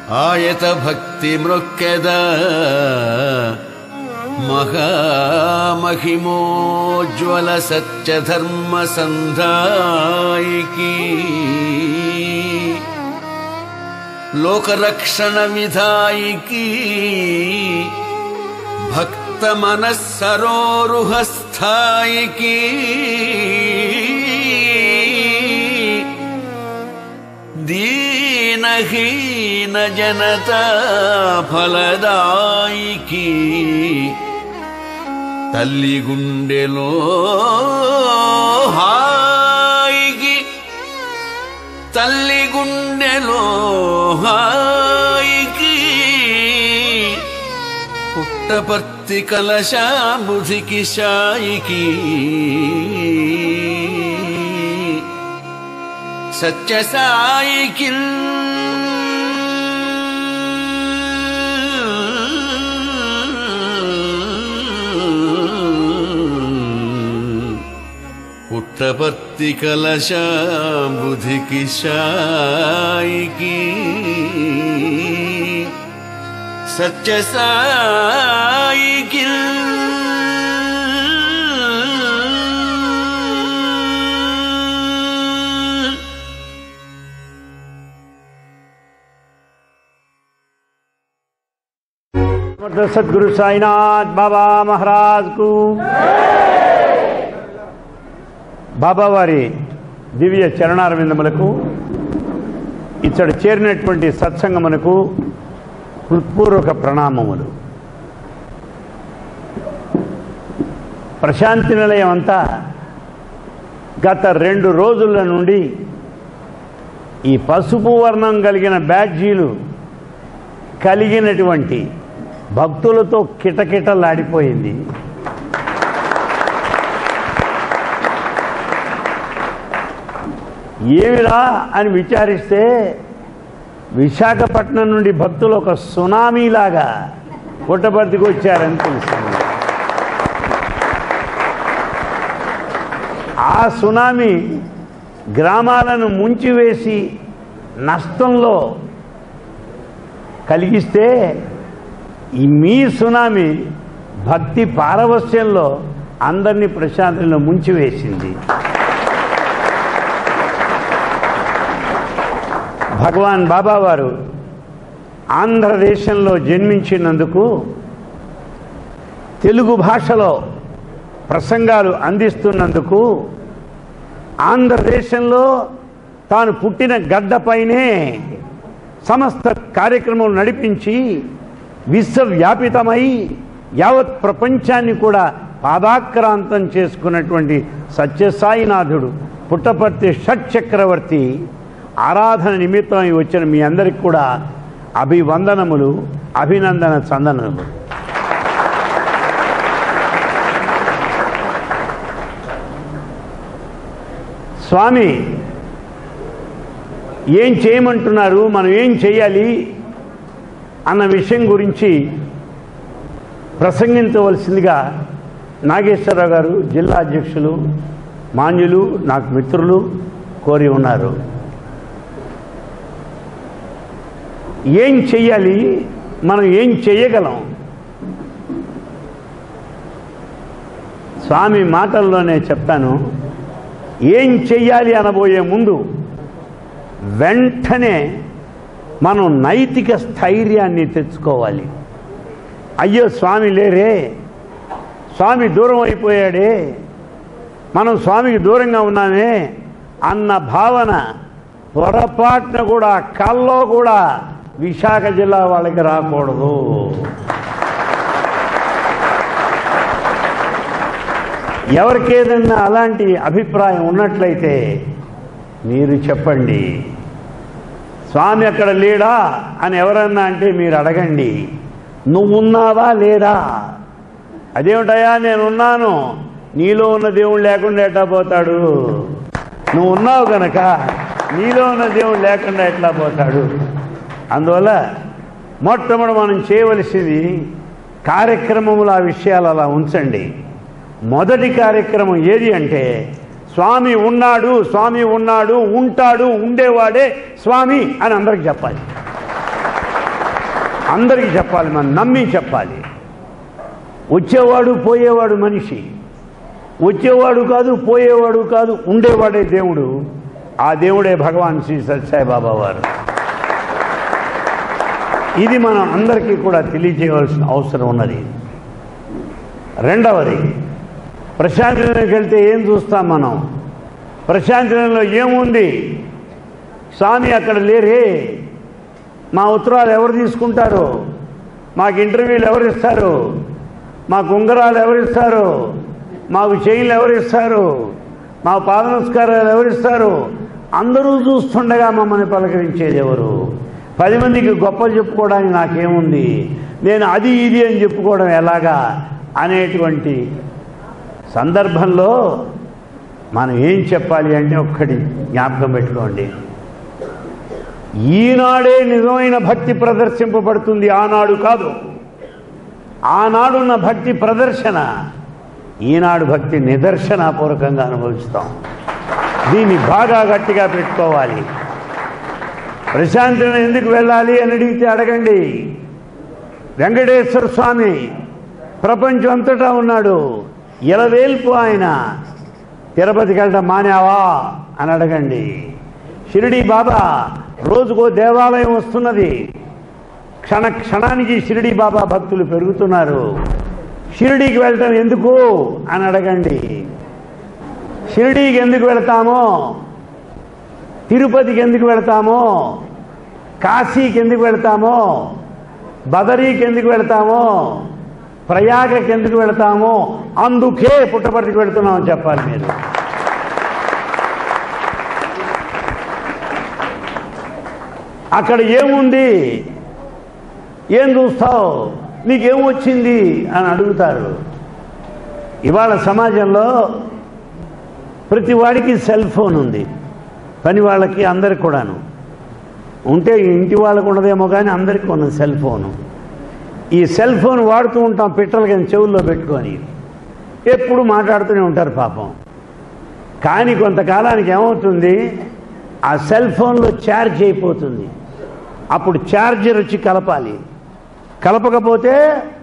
ఆయత భక్తి మృక్కెద మహామహిమోజ్వల సత్యధర్మ సంధాయికి లోకరక్షణ విధాయికి భక్త మనస్సరోరుహ స్థాయికి దీనహీన జనతా ఫలదాయికి తల్లి గుండెలో హాయికి తల్లి గుండెలో హాయికి పుట్టపర్తి కలశాంబుధికి సాయికి సత్య సాయికి పుట్టపర్తి కలశాంబుధికి సాయికి సత్య సాయికి సమర్థ సద్గురు సాయినాథ్ బాబా మహారాజ్ కు బాబా వారి దివ్య చరణారవిందములకు ఇచ్చడు చేరినటువంటి సత్సంగమునకు హృత్పూర్వక ప్రణామములు ప్రశాంతి నిలయం అంతా గత రెండు రోజుల నుండి ఈ పసుపు వర్ణం కలిగిన బ్యాడ్జీలు కలిగినటువంటి భక్తులతో కిటకిటలాడిపోయింది ఏమిరా అని విచారిస్తే విశాఖపట్నం నుండి భక్తులు ఒక సునామీలాగా పుట్టపర్తికి వచ్చారని తెలిసింది ఆ సునామీ గ్రామాలను ముంచివేసి నష్టంలో కలిగిస్తే ఈ మీ సునామీ భక్తి పారవస్యంలో అందరినీ ప్రశాంతంలో ముంచివేసింది భగవాన్ బాబా వారు ఆంధ్రదేశంలో జన్మించినందుకు తెలుగు భాషలో ప్రసంగాలు అందిస్తున్నందుకు ఆంధ్రదేశంలో తాను పుట్టిన గడ్డపైనే సమస్త కార్యక్రమం నడిపించి విశ్వవ్యాపితమై యావత్ ప్రపంచాన్ని కూడా పాదాక్రాంతం చేసుకున్నటువంటి సత్యసాయినాథుడు పుట్టపర్తి షట్ చక్రవర్తి ఆరాధన నిమిత్తమై వచ్చిన మీ అందరికి కూడా అభివందనములు అభినందన చందనములు స్వామి ఏం చేయమంటున్నారు మనం ఏం చేయాలి అన్న విషయం గురించి ప్రసంగించవలసిందిగా నాగేశ్వరరావు గారు జిల్లా అధ్యక్షులు మాన్యులు నాకు మిత్రులు కోరి ఉన్నారు ఏం చెయ్యాలి మనం ఏం చెయ్యగలం స్వామి మాటల్లోనే చెప్తాను ఏం చెయ్యాలి అనబోయే ముందు వెంటనే మనం నైతిక స్థైర్యాన్ని తెచ్చుకోవాలి అయ్యో స్వామి లేరే స్వామి దూరం అయిపోయాడే మనం స్వామికి దూరంగా ఉన్నామే అన్న భావన పొరపాటున కూడా కల్లో కూడా విశాఖ జిల్లా వాళ్ళకి రాకూడదు ఎవరికేదన్నా అలాంటి అభిప్రాయం ఉన్నట్లయితే మీరు చెప్పండి స్వామి అక్కడ లేడా అని ఎవరన్నా అంటే మీరు అడగండి నువ్వు ఉన్నావా లేదా అదేమిటయా నేను ఉన్నాను నీలో ఉన్న దేవుడు లేకుండా ఎట్లా పోతాడు నువ్వు ఉన్నావు గనక నీలో ఉన్న దేవుడు లేకుండా ఎట్లా పోతాడు అందువల్ల మొట్టమొదటి మనం చేయవలసింది కార్యక్రమములు ఆ విషయాలు అలా ఉంచండి మొదటి కార్యక్రమం ఏది అంటే స్వామి ఉన్నాడు స్వామి ఉన్నాడు ఉంటాడు ఉండేవాడే స్వామి అని అందరికి చెప్పాలి అందరికీ చెప్పాలి మనం నమ్మి చెప్పాలి వచ్చేవాడు పోయేవాడు మనిషి వచ్చేవాడు కాదు పోయేవాడు కాదు ఉండేవాడే దేవుడు ఆ దేవుడే భగవాన్ శ్రీ సత్యసాయిబాబా వారు ఇది మనం అందరికీ కూడా తెలియజేయవలసిన అవసరం ఉన్నది రెండవది ప్రశాంతిలోకి వెళ్తే ఏం చూస్తాం మనం ప్రశాంతిలో ఏముంది స్వామి అక్కడ లేరే మా ఉత్తరాలు ఎవరు తీసుకుంటారు మాకు ఇంటర్వ్యూలు ఎవరు ఇస్తారు మాకు ఉంగరాలు ఎవరు ఇస్తారు మాకు చైన్లు ఎవరు ఇస్తారు మా పాద నమస్కారాలు ఎవరు ఇస్తారు అందరూ చూస్తుండగా మమ్మల్ని పలకరించేది ఎవరు పది మందికి గొప్పలు చెప్పుకోవడానికి నాకేముంది నేను అది ఇది అని చెప్పుకోవడం ఎలాగా అనేటువంటి సందర్భంలో మనం ఏం చెప్పాలి అంటే ఒక్కటి జ్ఞాపకం పెట్టుకోండి ఈనాడే నిజమైన భక్తి ప్రదర్శింపబడుతుంది ఆనాడు కాదు ఆనాడున్న భక్తి ప్రదర్శన ఈనాడు భక్తి నిదర్శనాపూర్వకంగా అనుభవిస్తాం దీన్ని బాగా గట్టిగా పెట్టుకోవాలి ప్రశాంతిని ఎందుకు వెళ్ళాలి అని అడిగితే అడగండి వెంకటేశ్వర స్వామి ప్రపంచం అంతటా ఉన్నాడు ఇలవేల్పు ఆయన తిరుపతికి వెళ్ళడం మానేవా అని అడగండి షిరిడి బాబా రోజుకో దేవాలయం వస్తున్నది క్షణ క్షణానికి షిరిడి బాబా భక్తులు పెరుగుతున్నారు షిరిడీకి వెళ్ళటం ఎందుకు అని అడగండి షిరిడీకి ఎందుకు వెళతామో తిరుపతికి ఎందుకు వెళతామో కాశీకి ఎందుకు వెళతామో బదరీకి ఎందుకు వెళతామో ప్రయాగకి ఎందుకు వెళతామో అందుకే పుట్టపర్తికి వెళుతున్నామని చెప్పాలి మీరు అక్కడ ఏముంది ఏం చూస్తావు నీకేం వచ్చింది అని అడుగుతారు ఇవాళ సమాజంలో ప్రతి వాడికి సెల్ ఫోన్ ఉంది పని వాళ్ళకి అందరికి కూడాను ఉంటే ఇంటి వాళ్ళకు ఉండదేమో కానీ అందరికీ ఉన్నది సెల్ ఫోను ఈ సెల్ ఫోన్ వాడుతూ ఉంటాం పిట్టలు కానీ చెవుల్లో పెట్టుకొని ఎప్పుడు మాట్లాడుతూనే ఉంటారు పాపం కానీ కొంతకాలానికి ఏమవుతుంది ఆ సెల్ ఫోన్లో ఛార్జ్ అయిపోతుంది అప్పుడు ఛార్జర్ వచ్చి కలపాలి కలపకపోతే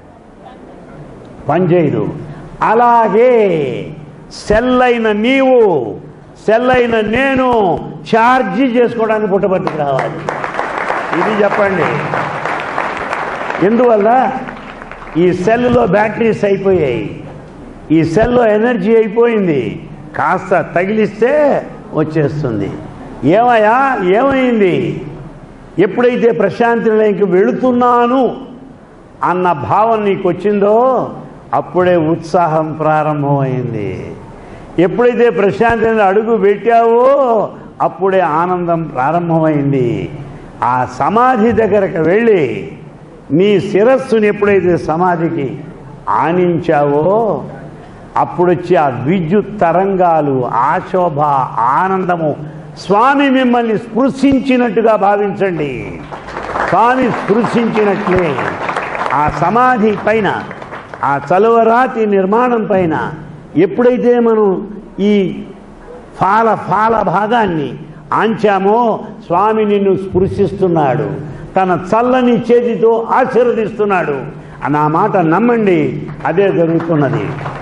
పనిచేయదు అలాగే సెల్ అయిన నీవు సెల్ అయిన నేను ఛార్జీ చేసుకోవడానికి పుట్టబట్టుకు రావాలి ఇది చెప్పండి ఎందువల్ల ఈ సెల్లో బ్యాటరీస్ అయిపోయాయి ఈ సెల్లో ఎనర్జీ అయిపోయింది కాస్త తగిలిస్తే వచ్చేస్తుంది ఏమయ్యా ఏమైంది ఎప్పుడైతే ప్రశాంతి నిలయంకి వెళుతున్నాను అన్న భావం నీకు వచ్చిందో అప్పుడే ఉత్సాహం ప్రారంభమైంది ఎప్పుడైతే ప్రశాంతి నిలయం అడుగు పెట్టావో అప్పుడే ఆనందం ప్రారంభమైంది ఆ సమాధి దగ్గరకు వెళ్ళి నీ శిరస్సుని ఎప్పుడైతే సమాధికి ఆనించావో అప్పుడొచ్చి ఆ విద్యుత్ తరంగాలు ఆశోభ ఆనందము స్వామి మిమ్మల్ని స్పృశించినట్టుగా భావించండి స్వామి స్పృశించినట్లే ఆ సమాధి పైన ఆ చలువరాతి నిర్మాణం పైన ఎప్పుడైతే మనం ఈ ఫాల ఫాల భాగాన్ని ఆంచామో స్వామి నిన్ను స్పృశిస్తున్నాడు తన చల్లని చేతితో ఆశీర్వదిస్తున్నాడు నా మాట నమ్మండి అదే జరుగుతున్నది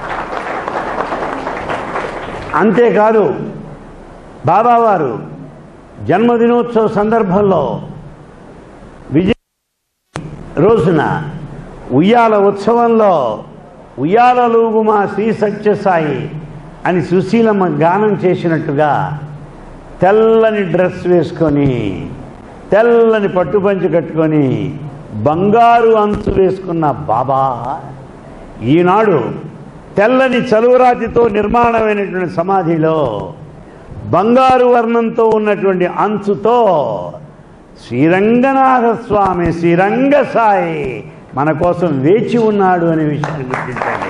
అంతేకాదు బాబావారు జన్మదినోత్సవ సందర్భంలో విజయ రోజున ఉయ్యాల ఉత్సవంలో ఉయ్యాలలుగు మా శ్రీ సత్యసాయి అని సుశీలమ్మ గానం చేసినట్టుగా తెల్లని డ్రెస్ వేసుకొని తెల్లని పట్టుపంచి కట్టుకొని బంగారు అంచు వేసుకున్న బాబా ఈనాడు తెల్లని చలువరాతితో నిర్మాణమైనటువంటి సమాధిలో బంగారు వర్ణంతో ఉన్నటువంటి అంచుతో శ్రీరంగనాథ స్వామి శ్రీరంగ సాయి మన కోసం వేచి ఉన్నాడు అనే విషయాన్ని గుర్తించండి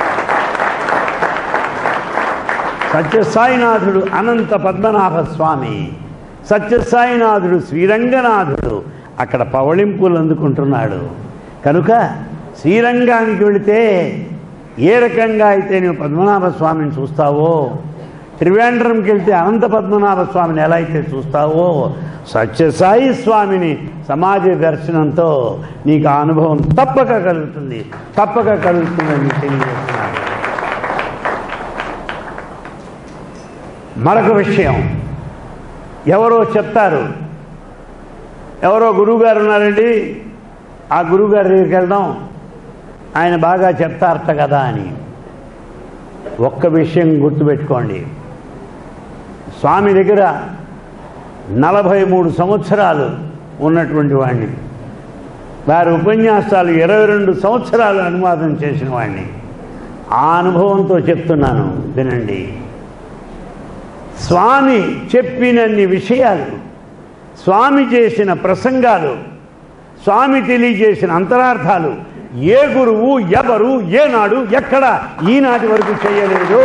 సత్యసాయినాథుడు అనంత పద్మనాభ స్వామి సత్యసాయినాథుడు శ్రీరంగనాథుడు అక్కడ పవళింపులు అందుకుంటున్నాడు కనుక శ్రీరంగానికి వెళితే ఏ రకంగా అయితే నువ్వు పద్మనాభ స్వామిని చూస్తావో త్రివేంద్రంకి వెళ్తే అనంత పద్మనాభ స్వామిని ఎలా అయితే చూస్తావో సత్యసాయి స్వామిని సమాజ దర్శనంతో నీకు ఆ అనుభవం తప్పక కలుగుతుంది తప్పక కలుగుతుందని తెలియజేస్తున్నాను మరొక విషయం ఎవరో చెప్తారు ఎవరో గురువుగారు ఉన్నారండి ఆ గురువుగారి దగ్గరికి వెళ్దాం ఆయన బాగా చెప్తారట కదా అని ఒక్క విషయం గుర్తుపెట్టుకోండి స్వామి దగ్గర నలభై మూడు సంవత్సరాలు ఉన్నటువంటి వాడిని వారి ఉపన్యాసాలు ఇరవై రెండు సంవత్సరాలు అనువాదం చేసిన వాడిని ఆ అనుభవంతో చెప్తున్నాను వినండి స్వామి చెప్పినన్ని విషయాలు స్వామి చేసిన ప్రసంగాలు స్వామి తెలియజేసిన అంతరార్థాలు ఏ గురువు ఎవరు ఏనాడు ఎక్కడ ఈనాటి వరకు చేయలేదు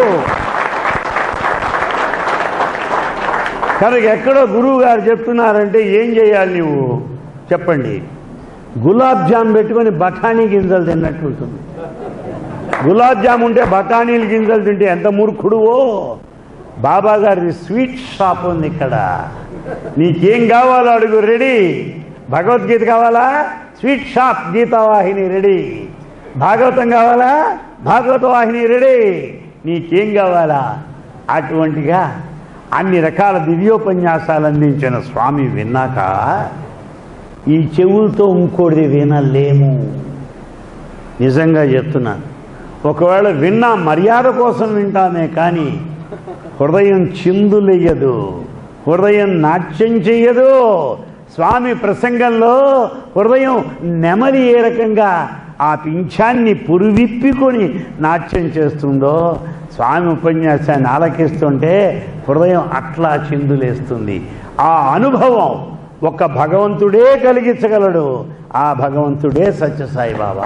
కనుక ఎక్కడో గురువు గారు చెప్తున్నారంటే ఏం చేయాలి నువ్వు చెప్పండి గులాబ్ జామ్ పెట్టుకొని బఠానీ గింజలు తిన్నట్టు ఉంటుంది గులాబ్ జామ్ ఉంటే బఠానీలు గింజలు తింటే ఎంత మూర్ఖుడువో బాబా గారిది స్వీట్ షాప్ ఉంది ఇక్కడ నీకేం కావాలో అడుగు రెడీ భగవద్గీత కావాలా sweet shop Gitavahini ready Bhagavatam కావాలా భాగవత వాహిని రెడీ నీకేం కావాలా అటువంటిగా అన్ని రకాల దివ్యోపన్యాసాలు అందించిన స్వామి విన్నాక ఈ చెవులతో ఇంకోటిది వినలేము నిజంగా చెప్తున్నాను ఒకవేళ విన్నా మర్యాద కోసం వింటామే కానీ హృదయం చిందులెయ్యదు హృదయం నాట్యం చెయ్యదు స్వామి ప్రసంగంలో హృదయం నెమలి ఏ రకంగా ఆ పింఛాన్ని పురువిప్పికొని నాట్యం చేస్తుందో స్వామి ఉపన్యాసాన్ని ఆలకిస్తుంటే హృదయం అట్లా చిందులేస్తుంది ఆ అనుభవం ఒక భగవంతుడే కలిగించగలడు ఆ భగవంతుడే సత్యసాయి బాబా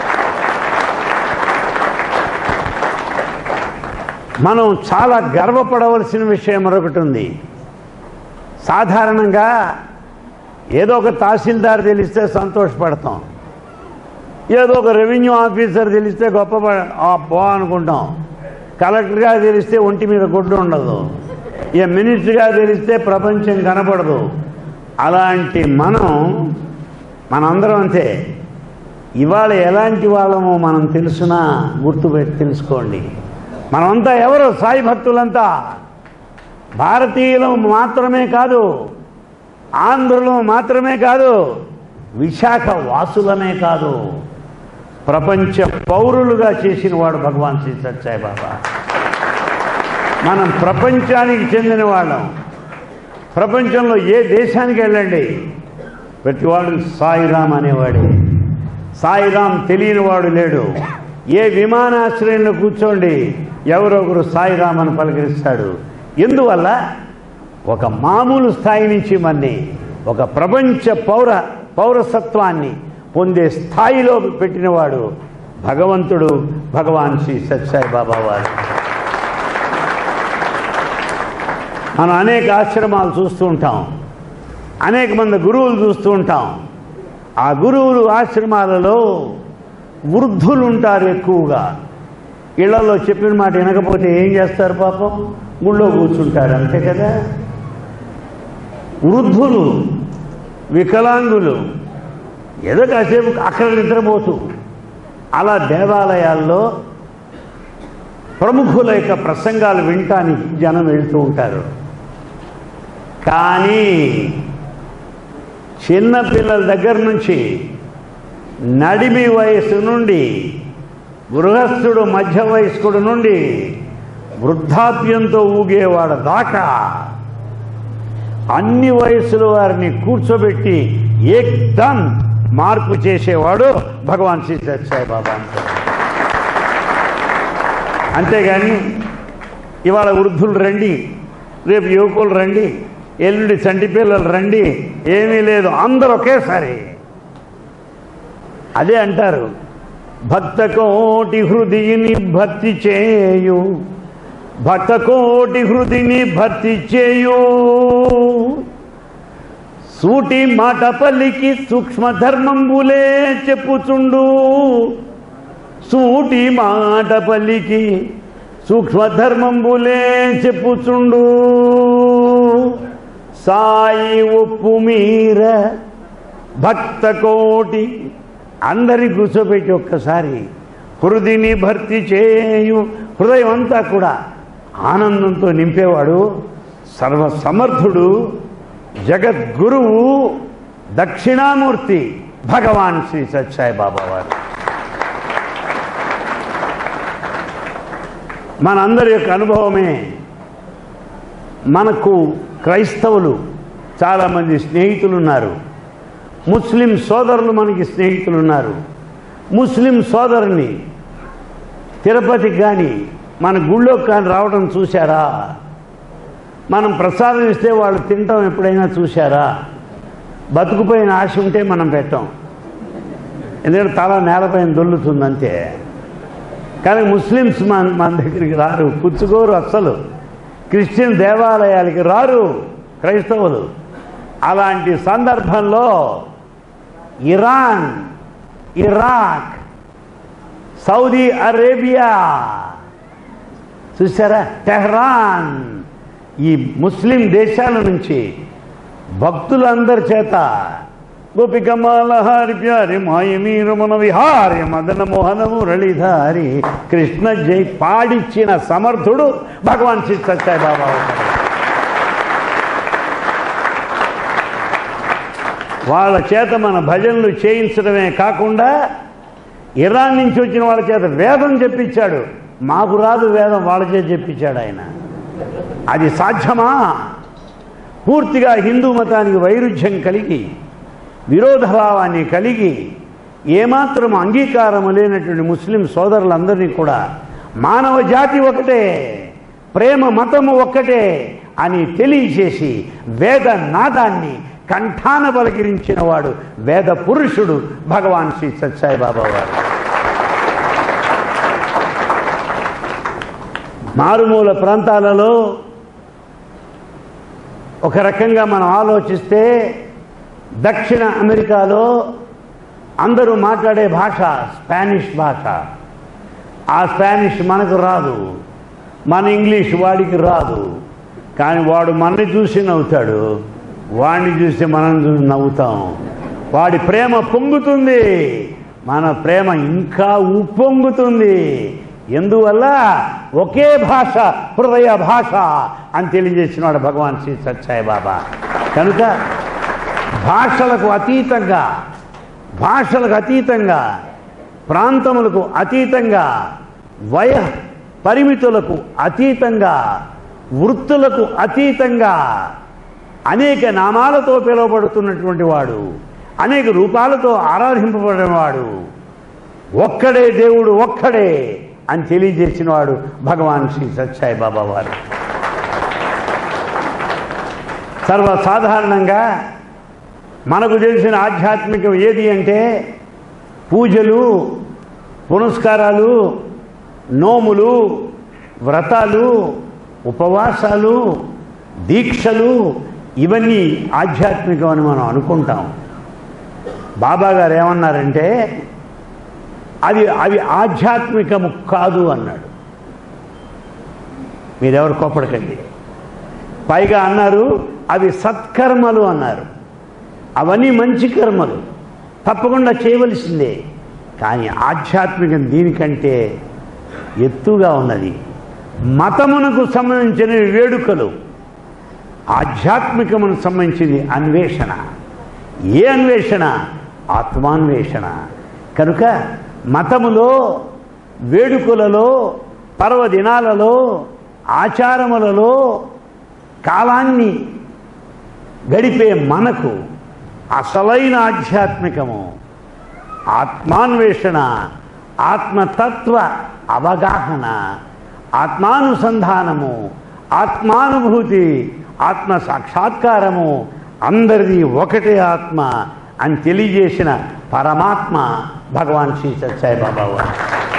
మనం చాలా గర్వపడవలసిన విషయం మరొకటి ఉంది సాధారణంగా ఏదో ఒక తహసీల్దార్ తెలిస్తే సంతోషపడతాం ఏదో ఒక రెవెన్యూ ఆఫీసర్ తెలిస్తే గొప్ప బా అనుకుంటాం కలెక్టర్గా తెలిస్తే ఒంటి మీద గుడ్డు ఉండదు ఏ మినిస్టర్గా తెలిస్తే ప్రపంచం కనపడదు అలాంటి మనం మనందరం అంతే ఇవాళ ఎలాంటి వాళ్ళమో మనం తెలుసునా గుర్తుపెట్టి తెలుసుకోండి మనమంతా ఎవరు సాయి భక్తులంతా భారతీయులం మాత్రమే కాదు ఆంధ్రులు మాత్రమే కాదు విశాఖ వాసులమే కాదు ప్రపంచ పౌరులుగా చేసిన వాడు భగవాన్ శ్రీ సత్యాయి బాబా మనం ప్రపంచానికి చెందిన వాళ్ళం ప్రపంచంలో ఏ దేశానికి వెళ్ళండి ప్రతివాడు సాయిరామ్ అనేవాడే సాయిరామ్ తెలియని వాడు లేడు ఏ విమానాశ్రయంలో కూర్చోండి ఎవరో ఒకరు సాయిరామ్ అని పలకరిస్తాడు ఎందువల్ల ఒక మామూలు స్థాయి నుంచి మన్ని ఒక ప్రపంచ పౌర పౌరసత్వాన్ని పొందే స్థాయిలో పెట్టినవాడు భగవంతుడు భగవాన్ శ్రీ సత్సాయి బాబా వారు మనం అనేక ఆశ్రమాలు చూస్తూ ఉంటాం అనేక మంది గురువులు చూస్తూ ఉంటాం ఆ గురువులు ఆశ్రమాలలో వృద్ధులు ఉంటారు ఎక్కువగా ఇళ్లలో చెప్పిన మాట వినకపోతే ఏం చేస్తారు పాపం గుళ్ళో కూర్చుంటారు అంతే కదా వృద్ధులు వికలాంగులు ఏదో కాసేపు అక్కడ నిద్రపోతూ అలా దేవాలయాల్లో ప్రముఖుల యొక్క ప్రసంగాలు వినటానికి జనం వెళ్తూ ఉంటారు కానీ చిన్న పిల్లల దగ్గర నుంచి నడిమి వయసు నుండి గృహస్థుడు మధ్య వయస్కుడు నుండి వృద్ధాప్యంతో ఊగేవాడు దాకా అన్ని వయసుల వారిని కూర్చోబెట్టి ఏకదం మార్పు చేసేవాడు భగవాన్ శ్రీ సత్యాయి బాబా అంటారు అంతేగాని ఇవాళ వృద్ధులు రండి రేపు యువకులు రండి ఎల్లుండి చంటి పిల్లలు రండి ఏమీ లేదు అందరూ ఒకేసారి అదే అంటారు భక్త కోటి హృదిని భక్తి చేయు భక్త కోటి హృదిని భక్తి చేయు సూటి మాట పల్లికి సూక్ష్మ ధర్మంబులే చెప్పుచుండు సూటి మాట పల్లికి సూక్ష్మధర్మంబులే చెప్పుచుండు సాయి ఒప్పు మీర భక్త కోటి అందరి కూర్చోబెట్టి ఒక్కసారి హృదిని భర్తీ చేయు హృదయం అంతా కూడా ఆనందంతో నింపేవాడు సర్వసమర్థుడు జగద్గురువు దక్షిణామూర్తి భగవాన్ శ్రీ సత్యాయి బాబా వారు మనందరి యొక్క అనుభవమే మనకు క్రైస్తవులు చాలామంది స్నేహితులు ఉన్నారు ముస్లిం సోదరులు మనకి స్నేహితులు ఉన్నారు ముస్లిం సోదరుని తిరుపతికి కానీ మన గుళ్ళోకి కానీ రావడం చూశారా మనం ప్రసాదం ఇస్తే వాళ్ళు తినటం ఎప్పుడైనా చూశారా బతుకుపోయిన ఆశ ఉంటే మనం పెట్టాం ఎందుకంటే తల నేలపైన దొల్లుతుంది అంతే కానీ ముస్లిమ్స్ మన మన దగ్గరికి రారు పుచ్చుకోరు అస్సలు క్రిస్టియన్ దేవాలయాలకి రారు క్రైస్తవులు అలాంటి సందర్భంలో ఇరాన్ ఇరాక్ సౌదీ అరేబియా చూసారా టెహ్రాన్ ఈ ముస్లిం దేశాల నుంచి భక్తులందరి చేత గోపికమాలహారి ప్యారి మాయమీరు మన విహారి మదన మోహన మురళిధారి కృష్ణ జై పాడిచ్చిన సమర్థుడు భగవాన్ శ్రీ సత్యాయి బాబా అవుతాడు. వాళ్ళ చేత మన భజనలు చేయించడమే కాకుండా ఇరాన్ నుంచి వచ్చిన వాళ్ళ చేత వేదం చెప్పించాడు మాకు రాదు వేదం వాళ్ళ చేత చెప్పించాడు ఆయన అది సాధ్యమా పూర్తిగా హిందూ మతానికి వైరుధ్యం కలిగి విరోధభావాన్ని కలిగి ఏమాత్రం అంగీకారం లేనటువంటి ముస్లిం సోదరులందరినీ కూడా మానవ జాతి ఒకటే ప్రేమ మతము ఒక్కటే అని తెలియచేసి వేద నాదాన్ని కంఠాన పలకరించిన వాడు వేద పురుషుడు భగవాన్ శ్రీ సత్సాయి బాబా వారు మారుమూల ప్రాంతాలలో ఒక రకంగా మనం ఆలోచిస్తే దక్షిణ అమెరికాలో అందరూ మాట్లాడే భాష స్పానిష్ భాష ఆ స్పానిష్ మనకు రాదు మన ఇంగ్లీష్ వాడికి రాదు కానీ వాడు మనని చూసి నవ్వుతాడు వాడిని చూసి మనం చూసి నవ్వుతాం వాడి ప్రేమ పొంగుతుంది మన ప్రేమ ఇంకా ఉప్పొంగుతుంది ఎందువల్ల ఒకే భాష హృదయ భాష అని తెలియజేసినాడు భగవాన్ శ్రీ సత్యాయి బాబా కనుక భాషలకు అతీతంగా భాషలకు అతీతంగా ప్రాంతములకు అతీతంగా వయ పరిమితులకు అతీతంగా వృత్తులకు అతీతంగా అనేక నామాలతో పిలువబడుతున్నటువంటి వాడు అనేక రూపాలతో ఆరాధింపబడినవాడు ఒక్కడే దేవుడు ఒక్కడే అని తెలియజేసిన వాడు భగవాన్ శ్రీ సత్యాయి బాబా వారు సర్వసాధారణంగా మనకు తెలిసిన ఆధ్యాత్మికం ఏది అంటే పూజలు పునస్కారాలు నోములు వ్రతాలు ఉపవాసాలు దీక్షలు ఇవన్నీ ఆధ్యాత్మికం అని మనం అనుకుంటాం బాబా గారు ఏమన్నారంటే అది అవి ఆధ్యాత్మికము కాదు అన్నాడు మీరెవరు కోపడకండి పైగా అన్నారు అవి సత్కర్మలు అన్నారు అవన్నీ మంచి కర్మలు తప్పకుండా చేయవలసిందే కానీ ఆధ్యాత్మికం దీనికంటే ఎత్తుగా ఉన్నది మతమునకు సంబంధించిన వేడుకలు ఆధ్యాత్మికమునకు సంబంధించింది అన్వేషణ ఏ అన్వేషణ ఆత్మాన్వేషణ కనుక మతములో వేడుకలలో పర్వదినాలలో ఆచారములలో కాలాన్ని గడిపే మనకు అసలైన ఆధ్యాత్మికము ఆత్మాన్వేషణ ఆత్మతత్వ అవగాహన ఆత్మానుసంధానము ఆత్మానుభూతి ఆత్మ సాక్షాత్కారము అందరిది ఒకటే ఆత్మ అని తెలియజేసిన పరమాత్మ భగవాన్ శ్రీ సత్యాయి బాబా వారు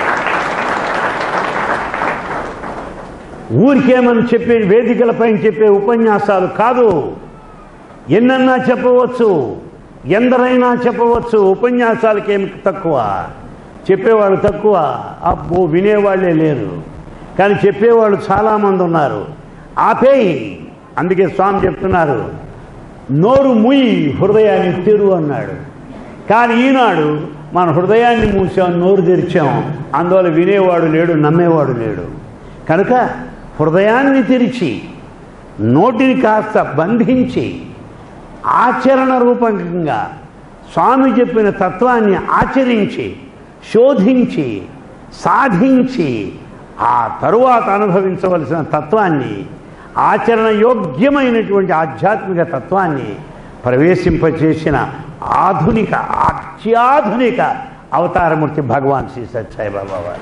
ఊరికేమని చెప్పే వేదికలపైన చెప్పే ఉపన్యాసాలు కాదు ఎన్నన్నా చెప్పవచ్చు ఎందరైనా చెప్పవచ్చు ఉపన్యాసాలకి ఏమి తక్కువ చెప్పేవాళ్ళు తక్కువ అబ్బో వినేవాళ్లే లేరు కానీ చెప్పేవాళ్ళు చాలామంది ఉన్నారు ఆపేయి అందుకే స్వామి చెప్తున్నారు నోరు ముయ్యి హృదయాన్ని తెరు అన్నాడు కానీ ఈనాడు మన హృదయాన్ని మూసాం నోరు తెరిచాం అందువల్ల వినేవాడు లేడు నమ్మేవాడు లేడు కనుక హృదయాన్ని తెరిచి నోటిని కాస్త బంధించి ఆచరణ రూపకంగా స్వామి చెప్పిన తత్వాన్ని ఆచరించి శోధించి సాధించి ఆ తరువాత అనుభవించవలసిన తత్వాన్ని ఆచరణ యోగ్యమైనటువంటి ఆధ్యాత్మిక తత్వాన్ని ప్రవేశింపచేసిన ఆధునిక అత్యాధునిక అవతారమూర్తి భగవాన్ శ్రీ సత్యాయి బాబా వారు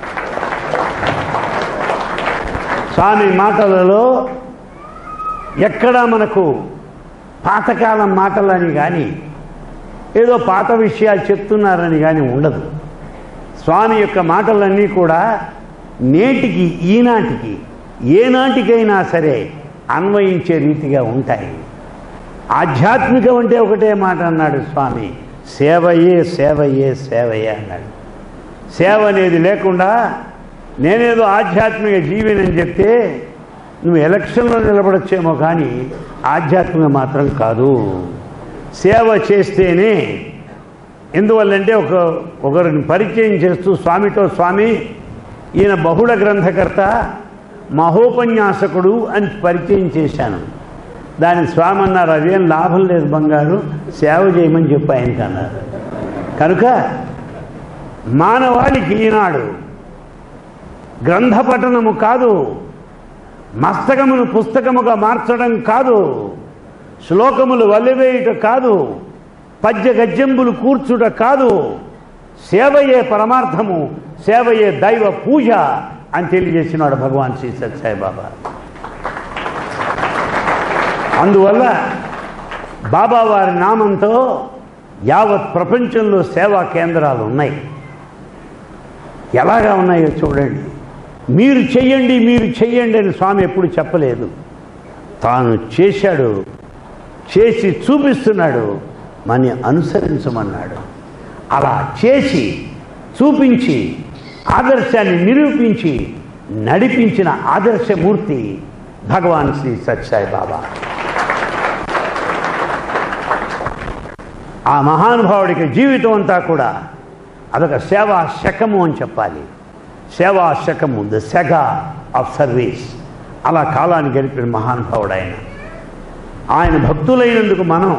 స్వామి మాటలలో ఎక్కడా మనకు పాతకాలం మాటలని కానీ ఏదో పాత విషయాలు చెప్తున్నారని కానీ ఉండదు స్వామి యొక్క మాటలన్నీ కూడా నేటికి ఈనాటికి ఏనాటికైనా సరే అన్వయించే రీతిగా ఉంటాయి ఆధ్యాత్మికం అంటే ఒకటే మాట అన్నాడు స్వామి సేవయే సేవయే సేవయే అన్నాడు సేవ అనేది లేకుండా నేనేదో ఆధ్యాత్మిక జీవినని చెప్తే నువ్వు ఎలక్షన్లో నిలబడచ్చేమో కానీ ఆధ్యాత్మిక మాత్రం కాదు సేవ చేస్తేనే ఎందువల్లంటే ఒక ఒకరిని పరిచయం చేస్తూ స్వామితో స్వామి ఈయన బహుళ గ్రంథకర్త మహోపన్యాసకుడు అని పరిచయం చేశాను దానికి స్వామి అన్నారు అదేం లాభం లేదు బంగారు సేవ చేయమని చెప్పి ఆయనకి అన్నారు కనుక మానవాళికి ఈనాడు గ్రంథ పఠనము కాదు మస్తకమును పుస్తకముగా మార్చడం కాదు శ్లోకములు వల్లివేయుట కాదు పద్య గజ్జంబులు కూర్చుట కాదు సేవయే పరమార్థము సేవయే దైవ పూజ అని తెలియజేసినాడు భగవాన్ శ్రీ సత్యసాయి బాబా అందువల్ల బాబా వారి నామంతో యావత్ ప్రపంచంలో సేవా కేంద్రాలు ఉన్నాయి ఎలాగా ఉన్నాయో చూడండి మీరు చెయ్యండి మీరు చెయ్యండి అని స్వామి ఎప్పుడు చెప్పలేదు తాను చేశాడు చేసి చూపిస్తున్నాడు మన అనుసరించమన్నాడు అలా చేసి చూపించి ఆదర్శాన్ని నిరూపించి నడిపించిన ఆదర్శమూర్తి భగవాన్ శ్రీ సత్యసాయి బాబా ఆ మహానుభావుడికి జీవితం అంతా కూడా అదొక సేవా శకము అని చెప్పాలి సేవా శకము ద సెగ ఆఫ్ సర్వీస్ అలా కాలాన్ని గడిపిన మహానుభావుడు ఆయన ఆయన భక్తులైనందుకు మనం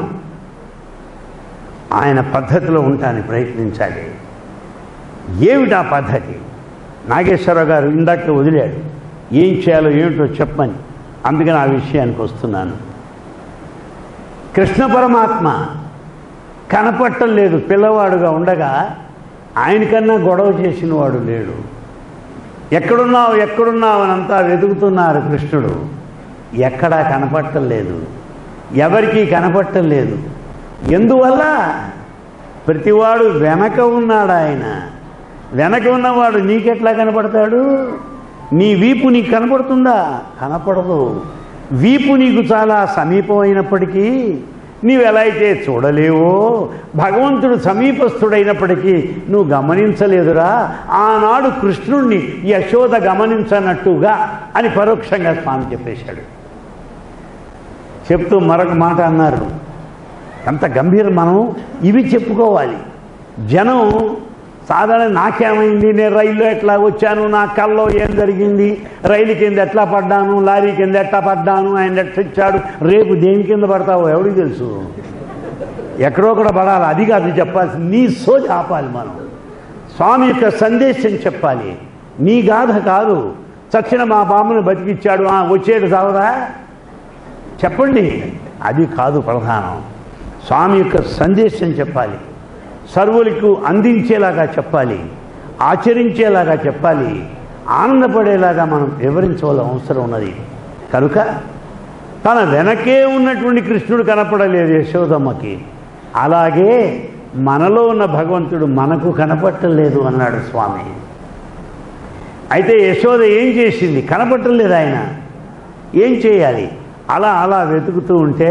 ఆయన పద్ధతిలో ఉండటానికి ప్రయత్నించాలి ఏమిటా పద్ధతి నాగేశ్వరరావు గారు ఇందాక వదిలాడు ఏం చేయాలో ఏమిటో చెప్పమని అందుకని ఆ విషయానికి వస్తున్నాను కృష్ణ పరమాత్మ కనపట్టం లేదు పిల్లవాడుగా ఉండగా ఆయనకన్నా గొడవ చేసిన వాడు లేడు ఎక్కడున్నావు ఎక్కడున్నావు అని అంతా వెతుకుతున్నారు కృష్ణుడు ఎక్కడా కనపట్టం లేదు ఎవరికీ కనపట్టం లేదు ఎందువల్ల ప్రతివాడు వెనక ఉన్నాడు ఆయన వెనక ఉన్నవాడు నీకెట్లా కనపడతాడు నీ వీపు నీకు కనపడుతుందా కనపడదు వీపు నీకు చాలా సమీపమైనప్పటికీ నీవు ఎలా అయితే చూడలేవో భగవంతుడు సమీపస్థుడైనప్పటికీ నువ్వు గమనించలేదురా ఆనాడు కృష్ణుణ్ణి యశోద గమనించనట్టుగా అని పరోక్షంగా స్వామి చెప్పేశాడు చెప్తూ మరొక మాట అన్నారు ఎంత గంభీరం మనం ఇవి చెప్పుకోవాలి జనం సాధారణ నాకేమైంది నేను రైల్లో ఎట్లా వచ్చాను నా కల్లో ఏం జరిగింది రైలు కింద ఎట్లా పడ్డాను లారీ కింద ఎట్లా పడ్డాను ఆయన ఎట్లా ఇచ్చాడు రేపు దేని కింద పడతావో ఎవడికి తెలుసు ఎక్కడో కూడా పడాలి అది కాదు చెప్పాల్సి నీ సోది ఆపాలి మనం స్వామి యొక్క సందేశం చెప్పాలి నీ గాథ కాదు చచ్చిన మా బామ్మను బతికిచ్చాడు ఆ, వచ్చేడు చావదా చెప్పండి అది కాదు ప్రధానం స్వామి యొక్క సందేశం చెప్పాలి సర్వులకు అందించేలాగా చెప్పాలి ఆచరించేలాగా చెప్పాలి ఆనందపడేలాగా మనం వివరించవలసిన అవసరం ఉన్నది కనుక తన వెనకే ఉన్నటువంటి కృష్ణుడు కనపడలేదు యశోదమ్మకి అలాగే మనలో ఉన్న భగవంతుడు మనకు కనపట్టలేదు అన్నాడు స్వామి అయితే యశోద ఏం చేసింది కనపట్టలేదు ఆయన ఏం చేయాలి అలా అలా వెతుకుతూ ఉంటే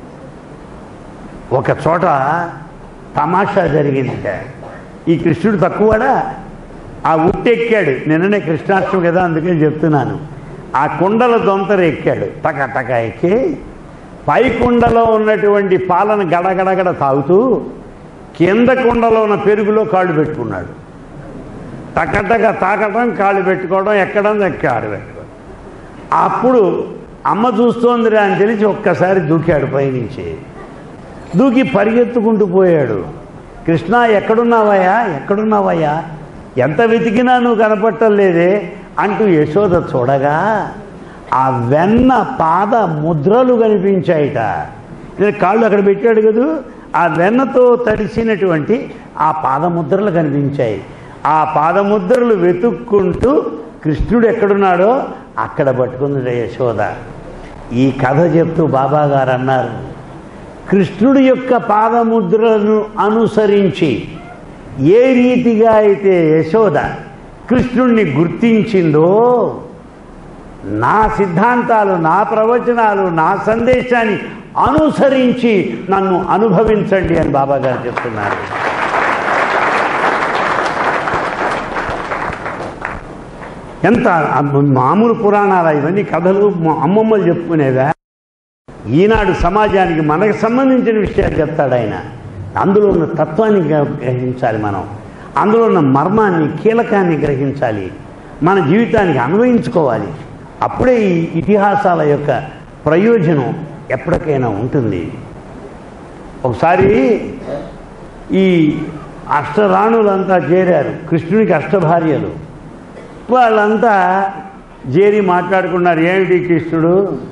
ఒక చోట తమాషా జరిగిందిట ఈ కృష్ణుడు తక్కువడా ఆ ఉట్టెక్కాడు నిన్ననే కృష్ణాష్టమి కదా అందుకని చెప్తున్నాను ఆ కుండల దొంతర ఎక్కాడు టక టక ఎక్కి పై కుండలో ఉన్నటువంటి పాలను గడగడగడ తాగుతూ కింద కుండలో ఉన్న పెరుగులో కాళ్ళు పెట్టుకున్నాడు టకటక తాకటం కాళ్ళు పెట్టుకోవడం ఎక్కడం కాళ్ళు పెట్టుకోవడం అప్పుడు అమ్మ చూస్తోందిరా అని తెలిసి ఒక్కసారి దూకాడు పైనుంచి దూకి పరిగెత్తుకుంటూ పోయాడు కృష్ణ ఎక్కడున్నావయ్యా ఎక్కడున్నావయ్యా ఎంత వెతికినా నువ్వు కనపట్టలేదే అంటూ యశోద చూడగా ఆ వెన్న పాద ముద్రలు కనిపించాయిట నేను కాళ్ళు అక్కడ పెట్టాడు కదూ ఆ వెన్నతో తడిసినటువంటి ఆ పాదముద్రలు కనిపించాయి ఆ పాదముద్రలు వెతుక్కుంటూ కృష్ణుడు ఎక్కడున్నాడో అక్కడ పట్టుకుంది యశోద ఈ కథ చెప్తూ బాబా గారు అన్నారు కృష్ణుడి యొక్క పాదముద్రలను అనుసరించి ఏ రీతిగా అయితే యశోద కృష్ణుణ్ణి గుర్తించిందో నా సిద్ధాంతాలు నా ప్రవచనాలు నా సందేశాన్ని అనుసరించి నన్ను అనుభవించండి అని బాబా గారు చెప్తున్నారు ఎంత మామూలు పురాణాలు ఇవన్నీ కథలు మా అమ్మమ్మలు చెప్పుకునేవా ఈనాడు సమాజానికి మనకు సంబంధించిన విషయాలు చెప్తాడు ఆయన అందులో ఉన్న తత్వాన్ని గ్ర- గ్రహించాలి మనం అందులో ఉన్న మర్మాన్ని కీలకాన్ని గ్రహించాలి మన జీవితానికి అన్వయించుకోవాలి అప్పుడే ఈ ఇతిహాసాల యొక్క ప్రయోజనం ఎప్పటికైనా ఉంటుంది ఒకసారి ఈ అష్టరాణులంతా చేరారు కృష్ణునికి అష్టభార్యలు వాళ్ళంతా చేరి మాట్లాడుకున్నారు ఏమిటి కృష్ణుడు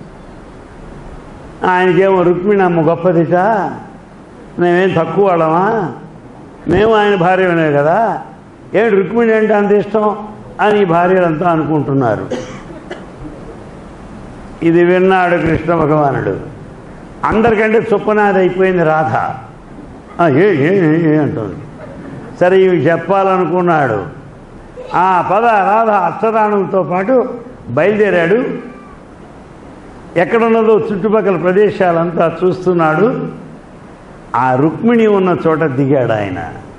ఆయనకేమో రుక్మిణి అమ్మ గొప్పదిట మేమేం తక్కువ వాళ్ళమా మేము ఆయన భార్యనే కదా ఏమిటి రుక్మిణి అంటే అంత ఇష్టం అని ఈ భార్యలంతా అనుకుంటున్నారు ఇది విన్నాడు కృష్ణ భగవానుడు అందరికంటే చుప్పనాది అయిపోయింది రాధ ఆ, ఏ ఏ ఏ, ఏ అంటుంది సరే ఇవి చెప్పాలనుకున్నాడు ఆ పద రాధ అష్టరాణులతో పాటు బయలుదేరాడు ఎక్కడున్నదో చుట్టుపక్కల ప్రదేశాలంతా చూస్తున్నాడు ఆ రుక్మిణి ఉన్న చోట దిగాడు ఆయన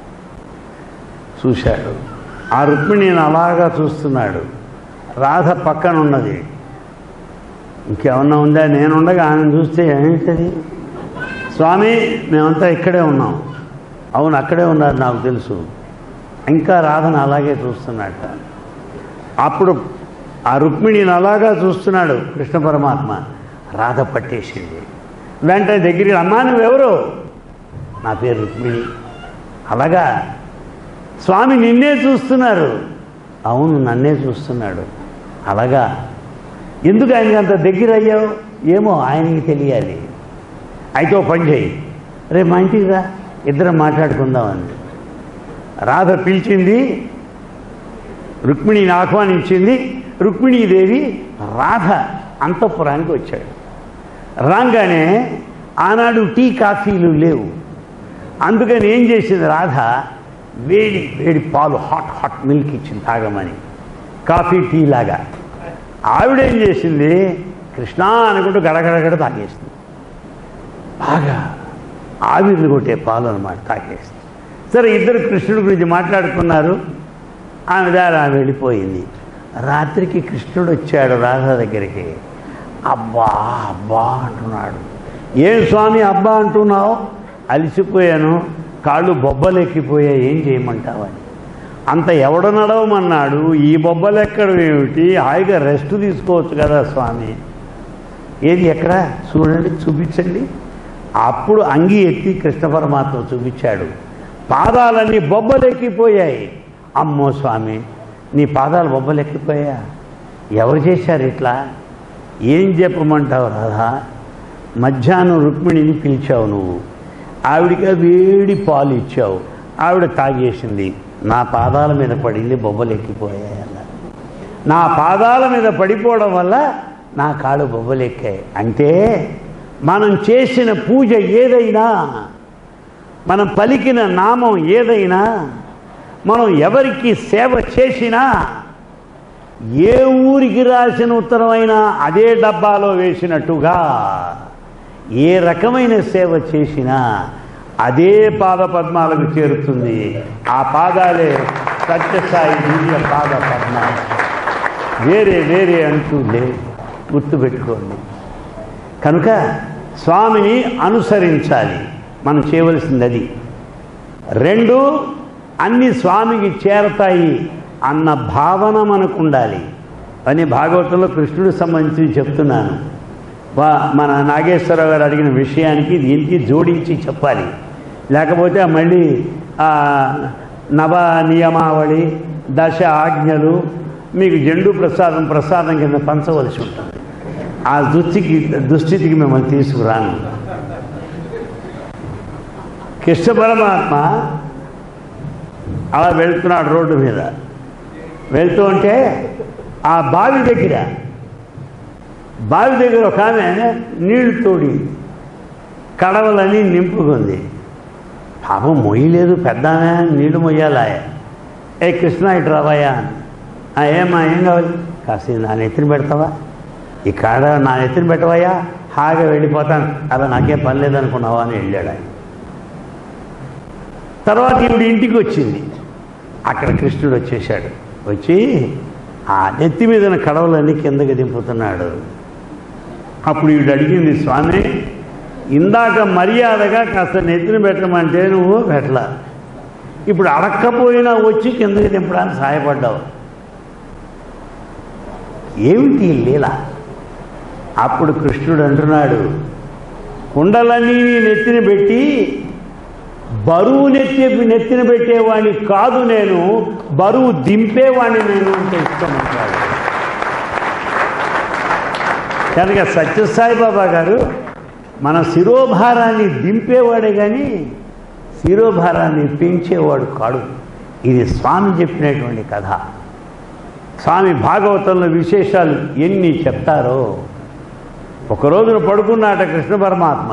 చూశాడు ఆ రుక్మిణిని అలాగా చూస్తున్నాడు రాధ పక్కన ఉన్నది ఇంకేమన్నా ఉందా నేనుండగా ఆయన చూస్తే ఏంటది స్వామి మేమంతా ఇక్కడే ఉన్నాం అవును అక్కడే ఉన్నారు నాకు తెలుసు ఇంకా రాధను అలాగే చూస్తున్నట్ట అప్పుడు ఆ రుక్మిణిని అలాగా చూస్తున్నాడు కృష్ణ పరమాత్మ రాధ పట్టేసింది వెంటనే దగ్గరికి అమ్మా నువ్వెవరు నా పేరు రుక్మిణి అలాగా స్వామి నిన్నే చూస్తున్నారు అవును నన్నే చూస్తున్నాడు అలాగా ఎందుకు ఆయనకి అంత దగ్గర అయ్యావు ఏమో ఆయనకి తెలియాలి అయితే ఓ పని చేయి రేపు మా ఇంటికి రా ఇద్దరం మాట్లాడుకుందామని రాధ పిలిచింది రుక్మిణిని ఆహ్వానించింది రుక్మిణీదేవి రాధ అంతఃపురానికి వచ్చాడు రాగానే ఆనాడు టీ కాఫీలు లేవు అందుకని ఏం చేసింది రాధ వేడి వేడి పాలు హాట్ హాట్ మిల్క్ ఇచ్చింది తాగమని కాఫీ టీ లాగా ఆవిడేం చేసింది కృష్ణ అనుకుంటూ గడగడగడ తాగేసింది బాగా ఆవిర్లు కొట్టే పాలు అనమాట తాగేసింది సరే ఇద్దరు కృష్ణుడి గురించి మాట్లాడుకున్నారు ఆమె దారి ఆమె వెళ్ళిపోయింది రాత్రికి కృష్ణుడు వచ్చాడు రాధ దగ్గరికి అబ్బా అబ్బా అంటున్నాడు ఏం స్వామి అబ్బా అంటున్నావు అలిసిపోయాను కాళ్ళు బొబ్బలెక్కిపోయాయి ఏం చేయమంటావని అంత ఎవడు నడవమన్నాడు ఈ బొబ్బలు ఎక్కడం ఏమిటి హాయిగా రెస్ట్ తీసుకోవచ్చు కదా స్వామి ఏది ఎక్కడ చూడండి చూపించండి అప్పుడు అంగి ఎత్తి కృష్ణ పరమాత్మ చూపించాడు పాదాలన్నీ బొబ్బలెక్కిపోయాయి అమ్మో స్వామి నీ పాదాలు బొబ్బలెక్కిపోయా ఎవరు చేశారు ఇట్లా ఏం చెప్పమంటావు రాధా మధ్యాహ్నం రుక్మిణిని పిలిచావు నువ్వు ఆవిడికి వేడి పాలు ఇచ్చావు ఆవిడ తాగేసింది నా పాదాల మీద పడింది బొబ్బలెక్కిపోయాయి అన్నారు నా పాదాల మీద పడిపోవడం వల్ల నా కాళ్ళు బొబ్బలెక్కాయి అంటే మనం చేసిన పూజ ఏదైనా మనం పలికిన నామం ఏదైనా మనం ఎవరికి సేవ చేసినా ఏ ఊరికి రాసిన ఉత్తరమైనా అదే డబ్బాలో వేసినట్టుగా ఏ రకమైన సేవ చేసినా అదే పాద పద్మాలకు చేరుతుంది ఆ పాదాలే సత్యసాయి దివ్య పాద పద్మ వేరే వేరే అంటూ లేదు గుర్తుపెట్టుకోండి కనుక స్వామిని అనుసరించాలి మనం చేయవలసింది అది రెండు అన్ని స్వామికి చేరతాయి అన్న భావన మనకు ఉండాలి అని భాగవతంలో కృష్ణుడు సంబంధించి చెప్తున్నాను వా మన నాగేశ్వరరావు గారు అడిగిన విషయానికి దీనికి జోడించి చెప్పాలి లేకపోతే మళ్ళీ ఆ నవ నియమావళి దశ ఆజ్ఞలు మీకు జండు ప్రసాదం ప్రసాదం కింద పంచవలసి ఉంటుంది ఆ దుస్థితికి దుస్థితికి మిమ్మల్ని తీసుకురాను కృష్ణ పరమాత్మ అలా వెళ్తున్నాడు రోడ్డు మీద వెళ్తూ ఉంటే ఆ బావి దగ్గర బావి దగ్గర ఒక ఆమె నీళ్లు తోడి కడవలని నింపుకుంది పాపం మొయ్యలేదు పెద్ద ఆమె నీళ్లు మొయ్యాలా ఏ కృష్ణ ఇటు రావాయా "ఆ, ఏమ్మా ఏం కావాలి కాస్త నా నెత్తిన పెడతావా ఈ కాడ నా నెత్తిన పెట్టవయ్యా హాగా వెళ్ళిపోతాను అలా నాకేం పని లేదనుకున్నావా అని వెళ్ళాడు ఆయన తర్వాత ఈవిడ ఇంటికి వచ్చింది అక్కడ కృష్ణుడు వచ్చేసాడు వచ్చి ఆ నెత్తి మీద ఉన్న కడవలన్నీ కిందకి దింపుతున్నాడు అప్పుడు ఈవిడ అడిగింది స్వామి ఇందాక మర్యాదగా కాస్త నెత్తిన పెట్టమంటే నువ్వు పెట్టలా ఇప్పుడు అడక్కపోయినా వచ్చి కిందకి దింపడానికి సహాయపడ్డావు ఏమిటి ఈ లీల అప్పుడు కృష్ణుడు అంటున్నాడు కుండలన్నీ నీ నెత్తిన పెట్టి బరువు నెత్తి నెత్తిన పెట్టేవాడిని కాదు నేను బరువు దింపేవాడిని నేను అంటే ఇష్టమంటాడు కనుక సత్యసాయి బాబా గారు మన శిరోభారాన్ని దింపేవాడే కానీ శిరోభారాన్ని పెంచేవాడు కాడు ఇది స్వామి చెప్పినటువంటి కథ స్వామి భాగవతంలో విశేషాలు ఎన్ని చెప్తారో ఒక రోజున పడుకున్నాట కృష్ణ పరమాత్మ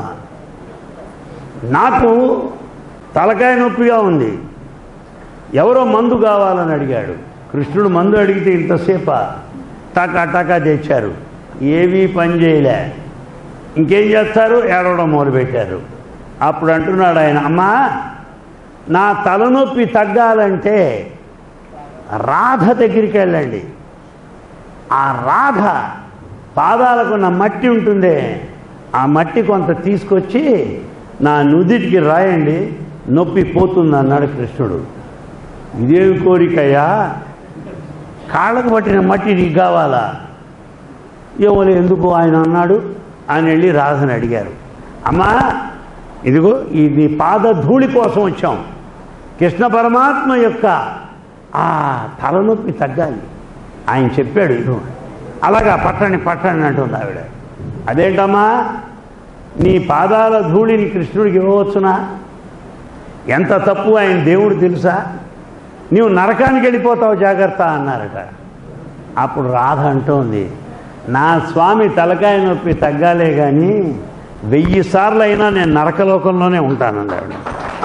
నాకు తలకాయ నొప్పిగా ఉంది ఎవరో మందు కావాలని అడిగాడు కృష్ణుడు మందు అడిగితే ఇంతసేప టకా టకా తెచ్చారు ఏవీ పని చేయలే ఇంకేం చేస్తారు ఏడవడం మొదలుపెట్టారు అప్పుడు అంటున్నాడు ఆయన అమ్మా నా తలనొప్పి తగ్గాలంటే రాధ దగ్గరికి వెళ్ళండి ఆ రాధ పాదాలకున్న మట్టి ఉంటుందే ఆ మట్టి కొంత తీసుకొచ్చి నా నుదిటికి రాయండి నొప్పి పోతుంది అన్నాడు కృష్ణుడు ఇదేమి కోరికయ్యా కాళ్ళకు పట్టిన మట్టి నీకు కావాలా ఏమో ఎందుకు ఆయన అన్నాడు ఆయన వెళ్ళి రాధని అడిగారు అమ్మా ఇదిగో ఈ నీ పాద ధూళి కోసం వచ్చాం కృష్ణ పరమాత్మ యొక్క ఆ తలనొప్పి తగ్గాలి ఆయన చెప్పాడు ఇదిగో అలాగా పట్టండి పట్టండి అంటుంది ఆవిడ అదేంటమ్మా నీ పాదాల ధూళిని కృష్ణుడికి ఇవ్వవచ్చునా ఎంత తప్పు ఆయన దేవుడు తెలుసా నీవు నరకానికి వెళ్ళిపోతావు జాగ్రత్త అన్నారట అప్పుడు రాధ అంటోంది నా స్వామి తలకాయ నొప్పి తగ్గాలే కానీ వెయ్యి సార్లు అయినా నేను నరకలోకంలోనే ఉంటానన్నాడు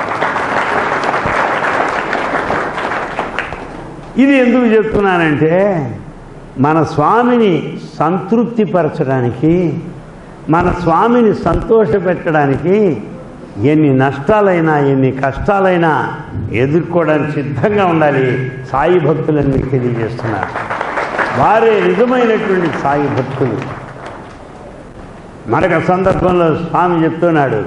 ఇది ఎందుకు చెప్తున్నానంటే మన స్వామిని సంతృప్తిపరచడానికి మన స్వామిని సంతోషపెట్టడానికి ఎన్ని నష్టాలైనా ఎన్ని కష్టాలైనా ఎదుర్కోవడానికి సిద్ధంగా ఉండాలి సాయి భక్తులని మీకు తెలియజేస్తున్నారు వారే నిజమైనటువంటి సాయి భక్తులు మరొక సందర్భంలో స్వామి చెప్తున్నాడు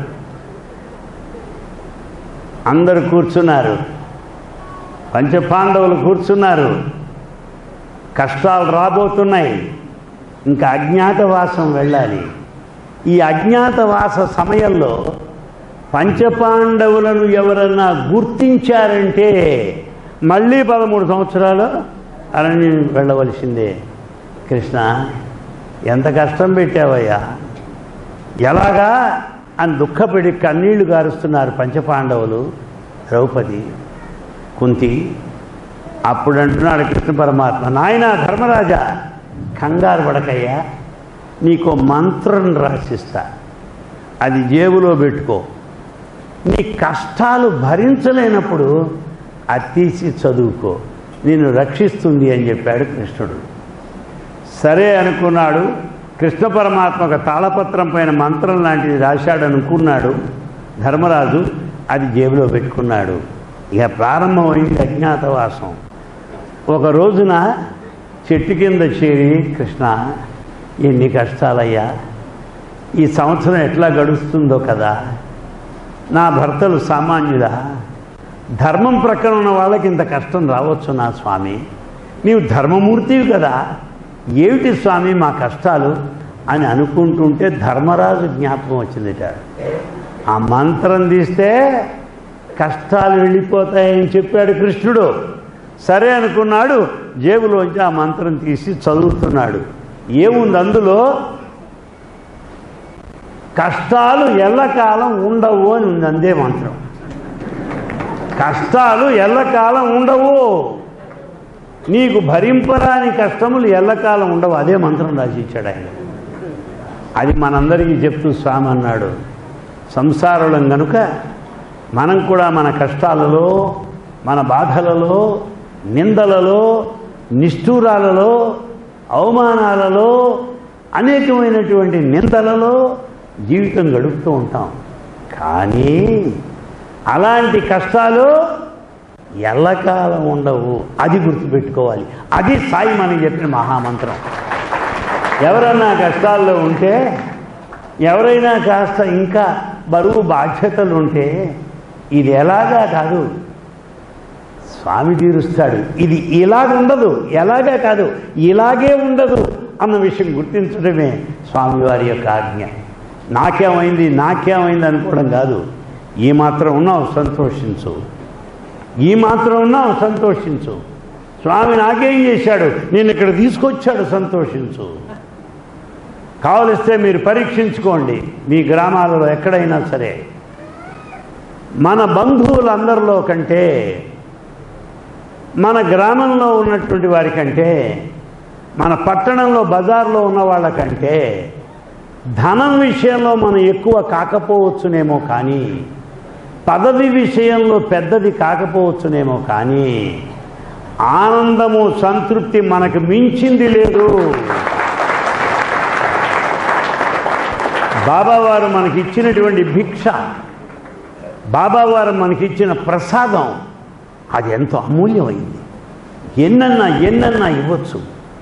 అందరూ కూర్చున్నారు పంచపాండవులు కూర్చున్నారు కష్టాలు రాబోతున్నాయి ఇంకా అజ్ఞాతవాసం వెళ్ళాలి ఈ అజ్ఞాతవాస సమయంలో పంచపాండవులను ఎవరన్నా గుర్తించారంటే మళ్ళీ పదమూడు సంవత్సరాలు అరణ్యం వెళ్ళవలసిందే కృష్ణ ఎంత కష్టం పెట్టావయ్యా ఎలాగా అని దుఃఖపడి కన్నీళ్లు గారుస్తున్నారు పంచపాండవులు ద్రౌపది కుంతి అప్పుడు అంటున్నాడు కృష్ణ పరమాత్మ నాయన ధర్మరాజా కంగారు పడకయ్యా నీకు మంత్రం రాసిస్తా అది జేబులో పెట్టుకో నీ కష్టాలు భరించలేనప్పుడు అది తీసి చదువుకో నేను రక్షిస్తుంది అని చెప్పాడు కృష్ణుడు సరే అనుకున్నాడు కృష్ణ పరమాత్మ ఒక తాళపత్రం పైన మంత్రం లాంటిది రాశాడు అనుకున్నాడు ధర్మరాజు అది జేబులో పెట్టుకున్నాడు ఇక ప్రారంభమైంది అజ్ఞాతవాసం ఒక రోజున చెట్టు కింద చేరి కృష్ణ ఎన్ని కష్టాలయ్యా ఈ సంవత్సరం ఎట్లా గడుస్తుందో కదా నా భర్తలు సామాన్యులా ధర్మం ప్రక్కన ఉన్న వాళ్ళకి ఇంత కష్టం రావచ్చు నా స్వామి నీవు ధర్మమూర్తివి కదా ఏమిటి స్వామి మా కష్టాలు అని అనుకుంటుంటే ధర్మరాజు జ్ఞాపకం వచ్చిందిట ఆ మంత్రం తీస్తే కష్టాలు వెళ్ళిపోతాయని చెప్పాడు కృష్ణుడు సరే అనుకున్నాడు జేబులోంచి ఆ మంత్రం తీసి చదువుతున్నాడు ఏముంది అందులో కష్టాలు ఎల్లకాలం ఉండవు అని ఉంది అందే మంత్రం కష్టాలు ఎల్లకాలం ఉండవు నీకు భరింపరాని కష్టములు ఎల్లకాలం ఉండవు అదే మంత్రం రాసి ఇచ్చాడు ఆయన అది మనందరికీ చెప్తూ స్వామి అన్నాడు సంసారులం గనుక మనం కూడా మన కష్టాలలో మన బాధలలో నిందలలో నిష్ఠూరాలలో అవమానాలలో అనేకమైనటువంటి నిందలలో జీవితం గడుపుతూ ఉంటాం కానీ అలాంటి కష్టాలు ఎల్లకాలం ఉండవు అది గుర్తుపెట్టుకోవాలి అది సాయి మనకి చెప్పిన మహామంత్రం ఎవరన్నా కష్టాల్లో ఉంటే ఎవరైనా కాస్త ఇంకా బరువు బాధ్యతలు ఉంటే ఇది ఎలాగా కాదు స్వామి తీరుస్తాడు ఇది ఇలాగ ఉండదు ఎలాగా కాదు ఇలాగే ఉండదు అన్న విషయం గుర్తించడమే స్వామివారి యొక్క ఆజ్ఞ నాకేమైంది నాకేమైంది అనుకోవడం కాదు ఈ మాత్రం ఉన్నావు సంతోషించు ఈ మాత్రం ఉన్నావు సంతోషించు స్వామి నాకేం చేశాడు నేను ఇక్కడ తీసుకొచ్చాడు సంతోషించు కావలిస్తే మీరు పరీక్షించుకోండి మీ గ్రామాలలో ఎక్కడైనా సరే మన బంధువులందరిలో కంటే మన గ్రామంలో ఉన్నటువంటి వారి కంటే మన పట్టణంలో బజార్లో ఉన్న వాళ్ళకంటే ధనం విషయంలో మనం ఎక్కువ కాకపోవచ్చునేమో కానీ పదవి విషయంలో పెద్దది కాకపోవచ్చునేమో కానీ ఆనందము సంతృప్తి మనకు మించింది లేదు బాబావారు మనకి ఇచ్చినటువంటి భిక్ష బాబావారు మనకిచ్చిన ప్రసాదం అది ఎంతో అమూల్యమైంది ఎన్నన్నా ఎన్నన్నా ఇవ్వచ్చు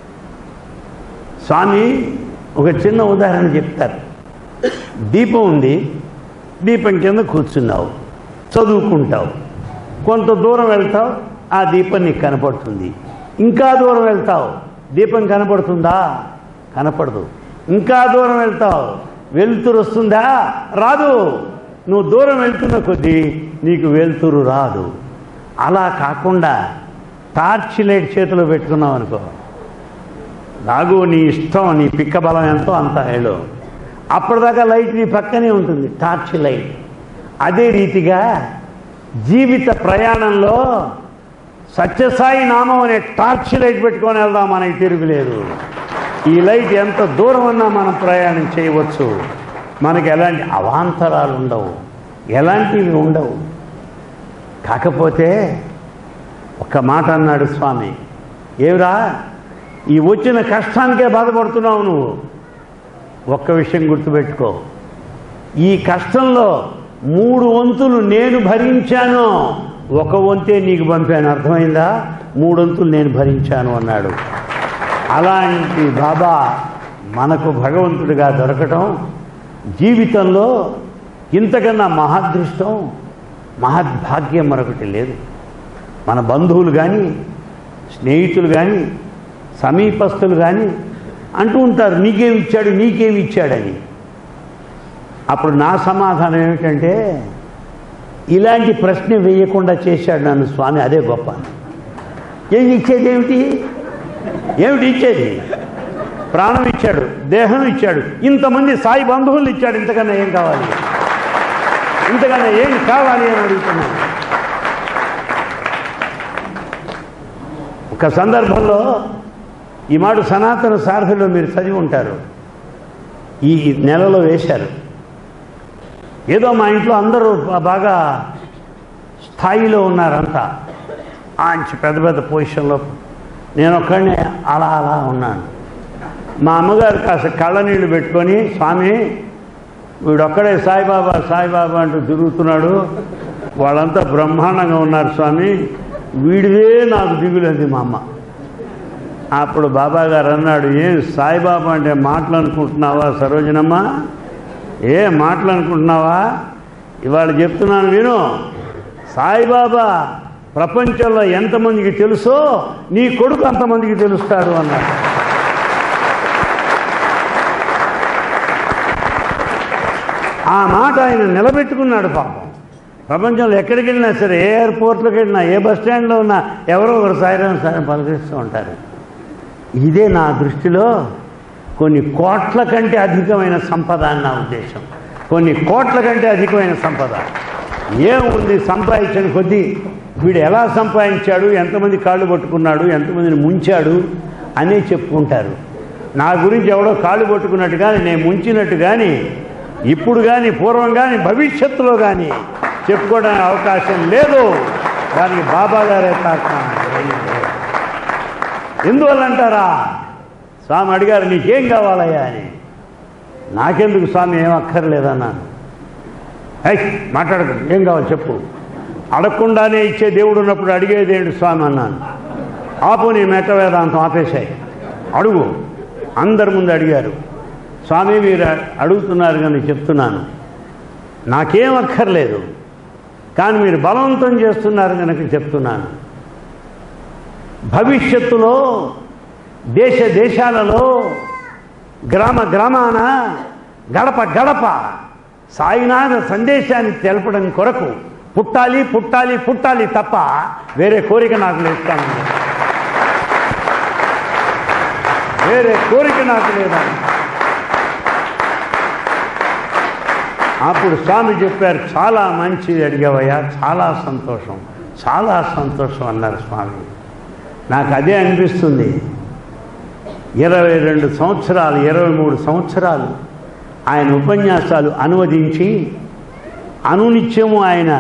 స్వామి ఒక చిన్న ఉదాహరణ చెప్తారు దీపం ఉంది దీపం కింద కూర్చున్నావు చదువుకుంటావు కొంత దూరం వెళ్తావు ఆ దీపం నీకు కనపడుతుంది ఇంకా దూరం వెళ్తావు దీపం కనపడుతుందా కనపడదు ఇంకా దూరం వెళ్తావు వెలుతురు వస్తుందా రాదు నువ్వు దూరం వెళ్తున్న కొద్దీ నీకు వెలుతురు రాదు అలా కాకుండా టార్చ్ లైట్ చేతిలో పెట్టుకున్నావు అనుకో నాగు నీ ఇష్టం నీ పిక్క బలం ఎంతో అంత హేళో అప్పటిదాకా లైట్ నీ పక్కనే ఉంటుంది టార్చ్ లైట్ అదే రీతిగా జీవిత ప్రయాణంలో సత్యసాయి నామం అనే టార్చ్ లైట్ పెట్టుకొని వెళ్దాం మనకి తిరుగులేదు ఈ లైట్ ఎంత దూరం ఉన్నా మనం ప్రయాణం చేయవచ్చు మనకి ఎలాంటి అవాంతరాలు ఉండవు ఎలాంటివి ఉండవు కాకపోతే ఒక్క మాట అన్నాడు స్వామి ఏమిరా ఈ వచ్చిన కష్టానికే బాధపడుతున్నావు నువ్వు ఒక్క విషయం గుర్తుపెట్టుకో ఈ కష్టంలో మూడు వంతులు నేను భరించాను ఒక వంతే నీకు పంపాను అర్థమైందా మూడు వంతులు నేను భరించాను అన్నాడు అలాంటి బాబా మనకు భగవంతుడిగా దొరకటం జీవితంలో ఇంతకన్నా మహాదృష్టం మహద్భాగ్యం మరొకటి లేదు మన బంధువులు కానీ స్నేహితులు కానీ సమీపస్తులు కానీ అంటూ ఉంటారు నీకేమి ఇచ్చాడు నీకేమి ఇచ్చాడని అప్పుడు నా సమాధానం ఏమిటంటే ఇలాంటి ప్రశ్న వేయకుండా చేశాడు నన్ను స్వామి అదే గొప్ప ఏం ఇచ్చేది ఏమిటి ఏమిటి ఇచ్చేది ప్రాణం ఇచ్చాడు దేహం ఇచ్చాడు ఇంతమంది సాయి బంధువులు ఇచ్చాడు ఇంతకన్నా ఏం కావాలి ఇంతకన్నా ఏం కావాలి అని అడుగుతున్నాను ఒక సందర్భంలో ఈ మాట సనాతన సారథిలో మీరు చదివి ఉంటారు ఈ నెలలో వేశారు ఏదో మా ఇంట్లో అందరూ బా- బాగా స్థాయిలో ఉన్నారంతా మంచి పెద్ద పెద్ద పొజిషన్లో నేను ఒక్కడిని అలా అలా ఉన్నాను మా అమ్మగారు కాస్త కళ్ళ నీళ్ళు పెట్టుకొని స్వామి వీడొక్కడే సాయిబాబా సాయిబాబా అంటూ తిరుగుతున్నాడు వాళ్ళంతా బ్రహ్మాండంగా ఉన్నారు స్వామి వీడిదే నాకు దిగులంది మా అమ్మ అప్పుడు బాబా గారు అన్నాడు ఏం సాయిబాబా అంటే మాటలు అనుకుంటున్నావా సరోజనమ్మ ఏ మాటలు అనుకుంటున్నావా ఇవాళ చెప్తున్నాను విను సాయిబాబా ప్రపంచంలో ఎంతమందికి తెలుసో నీ కొడుకు అంతమందికి తెలుస్తాడు అన్నాడు ఆ మాట ఆయన నిలబెట్టుకున్నాడు పాపం ప్రపంచంలో ఎక్కడికి వెళ్ళినా సరే ఏ ఎయిర్పోర్ట్లోకి వెళ్ళినా ఏ బస్ స్టాండ్లో ఉన్నా ఎవరో ఒకరు సాయిరాం సాయం పలకరిస్తూ ఉంటారు ఇదే నా దృష్టిలో కొన్ని కోట్ల కంటే అధికమైన సంపద అని నా ఉద్దేశం కొన్ని కోట్ల కంటే అధికమైన సంపద ఏముంది సంపాదించిన కొద్దీ వీడు ఎలా సంపాదించాడు ఎంతమంది కాళ్ళు పట్టుకున్నాడు ఎంతమందిని ముంచాడు అనే చెప్పుకుంటారు నా గురించి ఎవడో కాళ్ళు పట్టుకున్నట్టు కానీ నేను ముంచినట్టు కానీ ఇప్పుడు కానీ పూర్వం కానీ భవిష్యత్తులో కానీ చెప్పుకోవడానికి అవకాశం లేదు దానికి బాబా గారే కారణం ఎందువల్ల అంటారా స్వామి అడిగారు నీకేం కావాలయ్యా అని నాకెందుకు స్వామి ఏం అక్కర్లేదన్నాను ఏయ్ మాట్లాడకు ఏం కావాలి చెప్పు అడగకుండానే ఇచ్చే దేవుడు ఉన్నప్పుడు అడిగేది ఏంటి స్వామి అన్నాను ఆపు నీ మెట్ట వేదాంతం ఆపేశాయి అడుగు అందరి ముందు అడిగారు స్వామి మీరు అడుగుతున్నారు కానీ చెప్తున్నాను నాకేం అక్కర్లేదు కానీ మీరు బలవంతం చేస్తున్నారు కనుక చెప్తున్నాను భవిష్యత్తులో దేశ దేశాలలో గ్రామ గ్రామాన గడప గడప సాయినాథ సందేశాన్ని తెలపడం కొరకు పుట్టాలి పుట్టాలి పుట్టాలి తప్ప వేరే కోరిక నాకు లేదు వేరే కోరిక నాకు లేదని అప్పుడు స్వామి చెప్పారు చాలా మంచిది అడిగావయ్యా చాలా సంతోషం చాలా సంతోషం అన్నారు స్వామి నాకు అదే అనిపిస్తుంది ఇరవై రెండు సంవత్సరాలు ఇరవై మూడు సంవత్సరాలు ఆయన ఉపన్యాసాలు అనువదించి అనునిత్యము ఆయన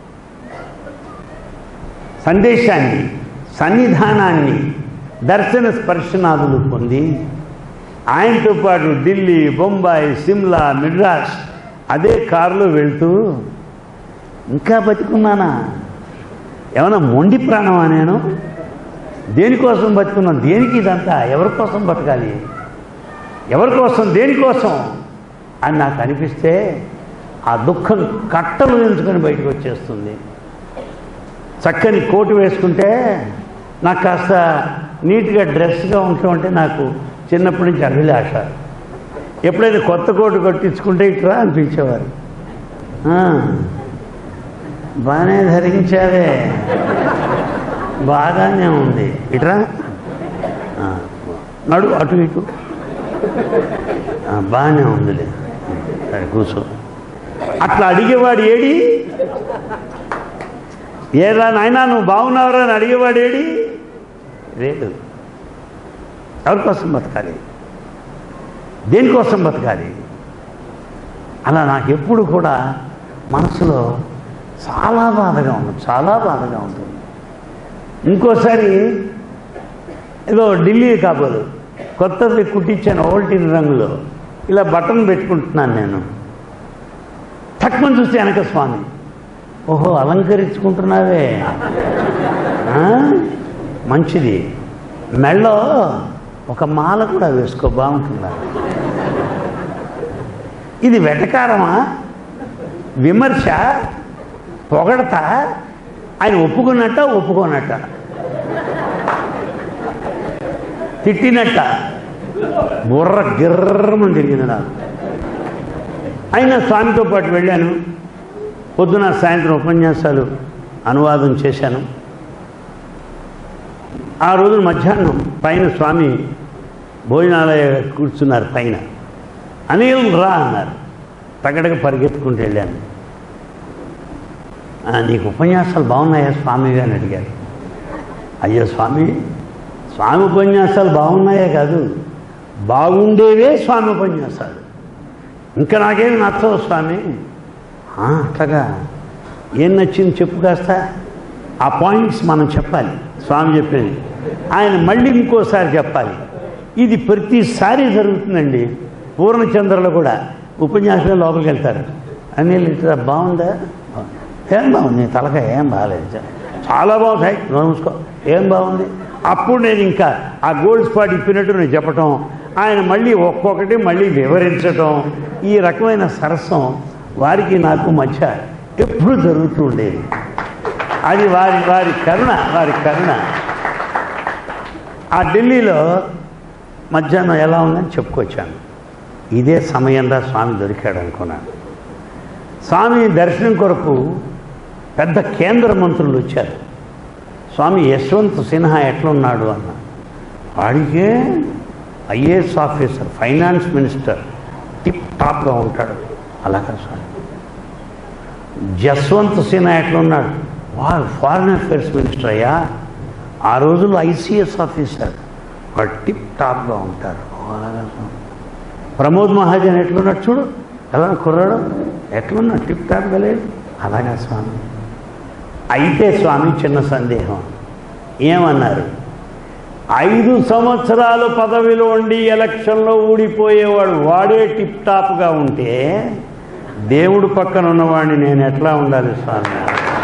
సందేశాన్ని సన్నిధానాన్ని దర్శన స్పర్శనాదులు పొంది ఆయనతో పాటు ఢిల్లీ బొంబాయి సిమ్లా మిడ్రాస్ అదే కారులో వెళ్తూ ఇంకా బతికున్నానా ఏమైనా మొండి ప్రాణమా నేను దేనికోసం బతుకున్నాను దేనికి ఇదంతా ఎవరి కోసం బతకాలి ఎవరి కోసం దేనికోసం అని నాకు అనిపిస్తే ఆ దుఃఖం కట్టలు ఎంచుకొని బయటకు వచ్చేస్తుంది చక్కని కోటు వేసుకుంటే నాకు కాస్త నీట్గా డ్రెస్గా ఉంటూ ఉంటే నాకు చిన్నప్పటి నుంచి అభిలాష ఎప్పుడైతే కొత్త కోటు కట్టించుకుంటే ఇట్లా అనిపించేవారు "ఆ, బాగానే ధరించావే బాగానే ఉంది ఇట్రా ఆ, నడు అటు ఇటు ఆ, బాగానే ఉందిలే సరే కూర్చో అట్లా అడిగేవాడు ఏడి ఏరా నాయనా నువ్వు బాగున్నావురా అని అడిగేవాడు ఏడి లేదు ఎవరికోసం బతకాలి దేనికోసం బతకాలి అలా నాకు ఎప్పుడు కూడా మనసులో చాలా బాధగా ఉంటుంది చాలా బాధగా ఉంటుంది ఇంకోసారి ఏదో ఢిల్లీ కాబోదు కొత్తది కుట్టించాను ఓల్టీన్ రంగులో ఇలా బటన్ పెట్టుకుంటున్నాను నేను తక్కువ చూస్తే వెనక స్వామి ఓహో అలంకరించుకుంటున్నావే ఆ? మంచిది మెళ్ళో ఒక మాల కూడా వేసుకో బాగుంటుందా ఇది వెటకారమా విమర్శ పొగడత ఆయన ఒప్పుకున్నట్ట ఒప్పుకోనట్ట తిట్టినట్ట బుర్ర గిర్రమని తిరిగింది నాకు అయినా స్వామితో పాటు వెళ్ళాను పొద్దున సాయంత్రం ఉపన్యాసాలు అనువాదం చేశాను ఆ రోజు మధ్యాహ్నం పైన స్వామి భోజనాలయ కూర్చున్నారు పైన అనిల్ రా అన్నారు తగడగా పరిగెత్తుకుంటూ వెళ్ళాను "ఆ, నీకు ఉపన్యాసాలు బాగున్నాయా స్వామి అని అడిగారు అయ్యో స్వామి స్వామి ఉపన్యాసాలు బాగున్నాయే కాదు బాగుండేవే స్వామి ఉపన్యాసాలు ఇంకా నాకేమి నచ్చవు స్వామి "ఆ, అట్లాగా ఏం నచ్చింది చెప్పు కాస్త ఆ పాయింట్స్ మనం చెప్పాలి స్వామి చెప్పేది ఆయన మళ్ళీ ఇంకోసారి చెప్పాలి ఇది ప్రతిసారి జరుగుతుందండి పూర్ణచంద్రలో కూడా ఉపన్యాసంలో లోపలికి వెళ్తారు అని ఇట్లా బాగుందా ఏం బాగుంది నీ తలకాయ ఏం బాగాలేదు చాలా బాగుంది హై, నోరు మూసుకో ఏం బాగుంది అప్పుడు నేను ఇంకా ఆ గోల్డ్ స్పాట్ ఇప్పినట్టు నేను చెప్పటం ఆయన మళ్ళీ ఒక్కొక్కటి మళ్ళీ వివరించటం ఈ రకమైన సరసం వారికి నాకు మధ్య ఎప్పుడు జరుగుతూ ఉండేది అది వారి వారి కరుణ వారి కరుణ ఆ ఢిల్లీలో మధ్యాహ్నం ఎలా ఉందని చెప్పుకొచ్చాను ఇదే సమయంలో స్వామి దొరికాడు అనుకున్నాను స్వామి దర్శనం కొరకు పెద్ద కేంద్ర మంత్రులు వచ్చారు స్వామి యశ్వంత్ సిన్హా ఎట్లున్నాడు అన్న వాడికే IAS officer finance minister tip టాప్గా ఉంటాడు అలాగా స్వామి జస్వంత్ సిన్హా ఎట్లున్నాడు వా ఫారిన్ అఫేర్స్ మినిస్టర్ అయ్యా ఆ రోజుల్లో ఐసీఎస్ ఆఫీసర్ వాడు టిప్ టాప్గా ఉంటారు ఓ, అలాగా స్వామి ప్రమోద్ మహాజన్ ఎట్లున్నాడు చూడు ఎలా కుర్రాడు ఎట్లున్నాడు టిప్ టాప్గా లేడు అలాగా స్వామి అయితే స్వామి చిన్న సందేహం ఏమన్నారు ఐదు సంవత్సరాలు పదవిలో ఉండి ఎలక్షన్లో ఊడిపోయేవాడు వాడే టిప్ టాప్గా ఉంటే దేవుడు పక్కన ఉన్నవాడిని నేను ఎట్లా ఉండాలి స్వామి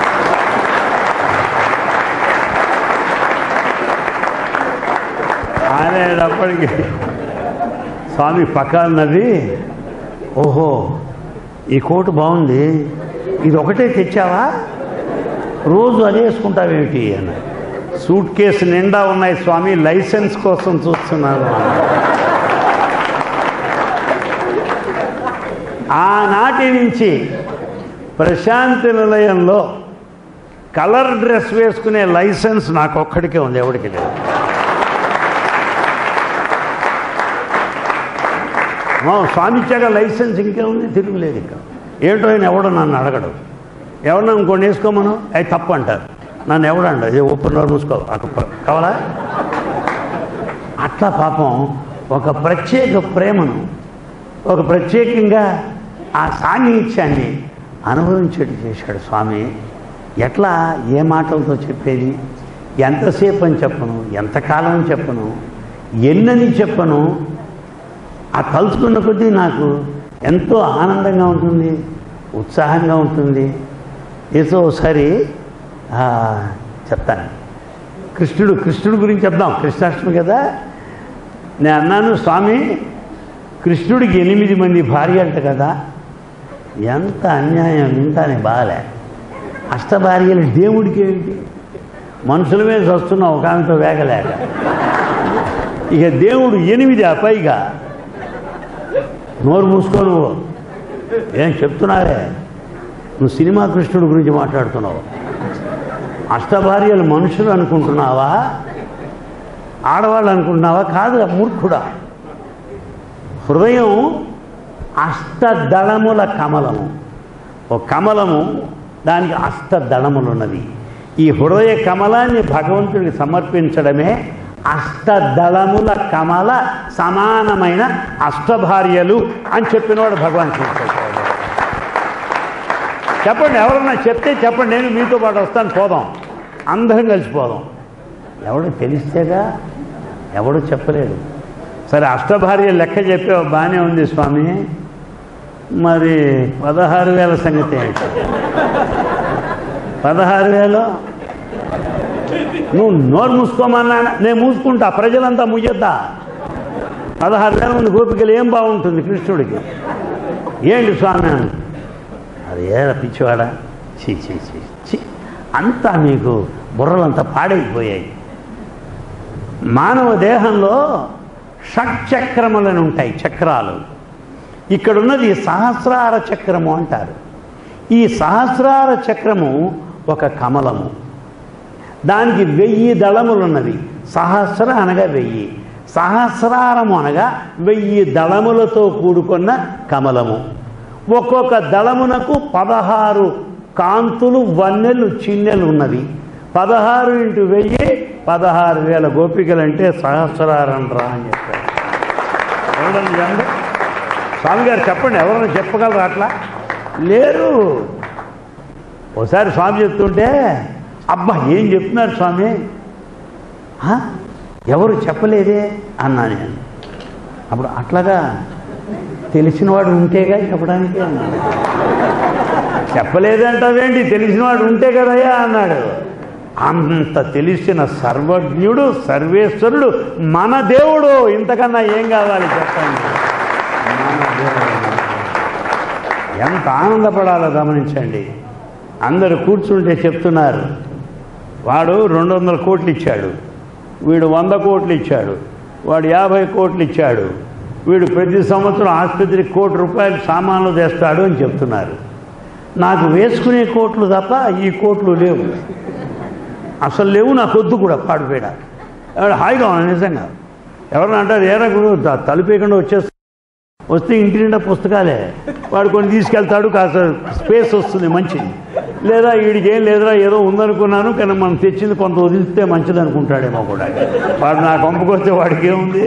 అనేటప్పటికి స్వామి పక్కన నవ్వి ఓహో ఈ కోటు బాగుంది ఇది ఒకటే తెచ్చావా రోజు అదే వేసుకుంటావేమిటి అని సూట్ కేసు నిండా ఉన్నాయి స్వామి లైసెన్స్ కోసం చూస్తున్నాను అన్నాడు. ఆనాటి నుంచి ప్రశాంతి నిలయంలో కలర్ డ్రెస్ వేసుకునే లైసెన్స్ నాకు ఒక్కడికే ఉంది ఎవరికి లేదు మా స్వామి ఇచ్చాక లైసెన్స్ ఇంకేముంది తిరుగులేదు ఇంకా ఏంటో ఆయన ఎవడో నన్ను అడగడు ఎవడన్నా ఇంకోటి వేసుకోమను అది తప్పు అంటారు నన్ను ఎవడండ ఇది ఓపెన్ డోర్ మూసుకో అక్కడ ప- కావాలా అట్లా పాపం ఒక ప్రత్యేక ప్రేమను ఒక ప్రత్యేకంగా ఆ సాన్నిహిత్యాన్ని అనుభవించేట్టు చేశాడు స్వామి ఎట్లా ఏ మాటలతో చెప్పేది ఎంతసేపు అని చెప్పను ఎంతకాలం అని చెప్పను ఎన్నని చెప్పను ఆ తలుచుకున్న కొద్దీ నాకు ఎంతో ఆనందంగా ఉంటుంది ఉత్సాహంగా ఉంటుంది ఏదో ఒకసారి ఆ, చెప్తాను కృష్ణుడు కృష్ణుడు గురించి చెప్దాం కృష్ణాష్టమి కదా నేను అన్నాను స్వామి కృష్ణుడికి ఎనిమిది మంది భార్య అంట కదా ఎంత అన్యాయం వింటానే బాగాలే అష్టభార్యలు దేవుడికి ఏంటి మనుషుల మీద వస్తున్నావు ఒక ఆమెతో వేగలేక ఇక దేవుడు ఎనిమిది ఆ పైగా నోరు మూసుకో నువ్వు ఏం చెప్తున్నావే నువ్వు సినిమా కృష్ణుడి గురించి మాట్లాడుతున్నావు అష్టభార్యలు మనుషులు అనుకుంటున్నావా ఆడవాళ్ళు అనుకుంటున్నావా కాదు మూర్ఖుడా హృదయం అష్టదళముల కమలము ఒక కమలము దానికి అష్టదళములు ఉన్నవి ఈ హృదయ కమలాన్ని భగవంతుడికి సమర్పించడమే అష్టదళముల కమల సమానమైన అష్టభార్యలు అని చెప్పినవాడు భగవాన్ శ్రీకృష్ణుడు చెప్పండి ఎవరన్నా చెప్తే చెప్పండి నేను మీతో పాటు వస్తాను పోదాం అందరం కలిసిపోదాం ఎవడు తెలిస్తేగా ఎవడు చెప్పలేడు సరే అష్టభార్య లెక్క చెప్పావు బాగానే ఉంది స్వామి మరి పదహారు వేల సంగతి ఏంటి పదహారు వేలు నువ్వు నోరు మూసుకోమన్నా నేను మూసుకుంటా ప్రజలంతా ముయ్యొద్దా పదహారు వేల మంది గోపికలు ఏం బాగుంటుంది కృష్ణుడికి ఏంటి స్వామి అని అది ఏరా పిచ్చివాడా చీ చీ చీ చీ అంతా మీకు బుర్రలంతా పాడైపోయాయి మానవ దేహంలో షట్చక్రములను ఉంటాయి చక్రాలు ఇక్కడ ఉన్నది సహస్రార చక్రము అంటారు ఈ సహస్రార చక్రము ఒక కమలము దానికి వెయ్యి దళములున్నవి సహస్ర అనగా వెయ్యి సహస్రారము అనగా వెయ్యి దళములతో కూడుకున్న కమలము ఒక్కొక్క దళమునకు పదహారు కాంతులు వన్నెలు చిన్నెలు ఉన్నవి పదహారు ఇంటూ వెయ్యి పదహారు వేల గోపికలంటే సహస్రారం రా అని చెప్పారు ఎవరన్నా చెప్పండి స్వామి గారు చెప్పండి ఎవరైనా చెప్పగలరు అట్లా లేరు ఒకసారి స్వామి చెప్తుంటే అబ్బా ఏం చెప్తున్నారు స్వామి "హా? ఎవరు చెప్పలేదే అన్నా నేను అప్పుడు అట్లాగా తెలిసినవాడు ఉంటేగా చెప్పడానికి అన్నాడు చెప్పలేదంటావేంటి తెలిసినవాడు ఉంటే కదయ్యా అన్నాడు అంత తెలిసిన సర్వజ్ఞుడు సర్వేశ్వరుడు మన దేవుడు ఇంతకన్నా ఏం కావాలి చెప్పండి మన దేవుడు ఎంత ఆనందపడాలో గమనించండి అందరూ కూర్చుంటే చెప్తున్నారు వాడు రెండు వందల కోట్లు ఇచ్చాడు వీడు వంద కోట్లు ఇచ్చాడు వాడు యాభై కోట్లు ఇచ్చాడు వీడు ప్రతి సంవత్సరం ఆసుపత్రికి కోటి రూపాయలు సామాన్లు తెస్తాడు అని చెప్తున్నారు నాకు వేసుకునే కోట్లు తప్ప ఈ కోట్లు లేవు అసలు లేవు నాకు వద్దు కూడా పాడిపోయా హాయిగా ఉంది నిజంగా ఎవరన్నా అంటారు ఏరా గురు త- తలుపేయకుండా వచ్చేస్తా వస్తే ఇంటి నిండా పుస్తకాలే వాడు కొన్ని తీసుకెళ్తాడు కాస్త స్పేస్ వస్తుంది మంచిది లేదా వీడికి ఏం లేదురా ఏదో ఉందనుకున్నాను కానీ మనం తెచ్చింది కొంత వదిలిస్తే మంచిది అనుకుంటాడేమో కూడా వాడు నా కొంపకొస్తే వాడికి ఏముంది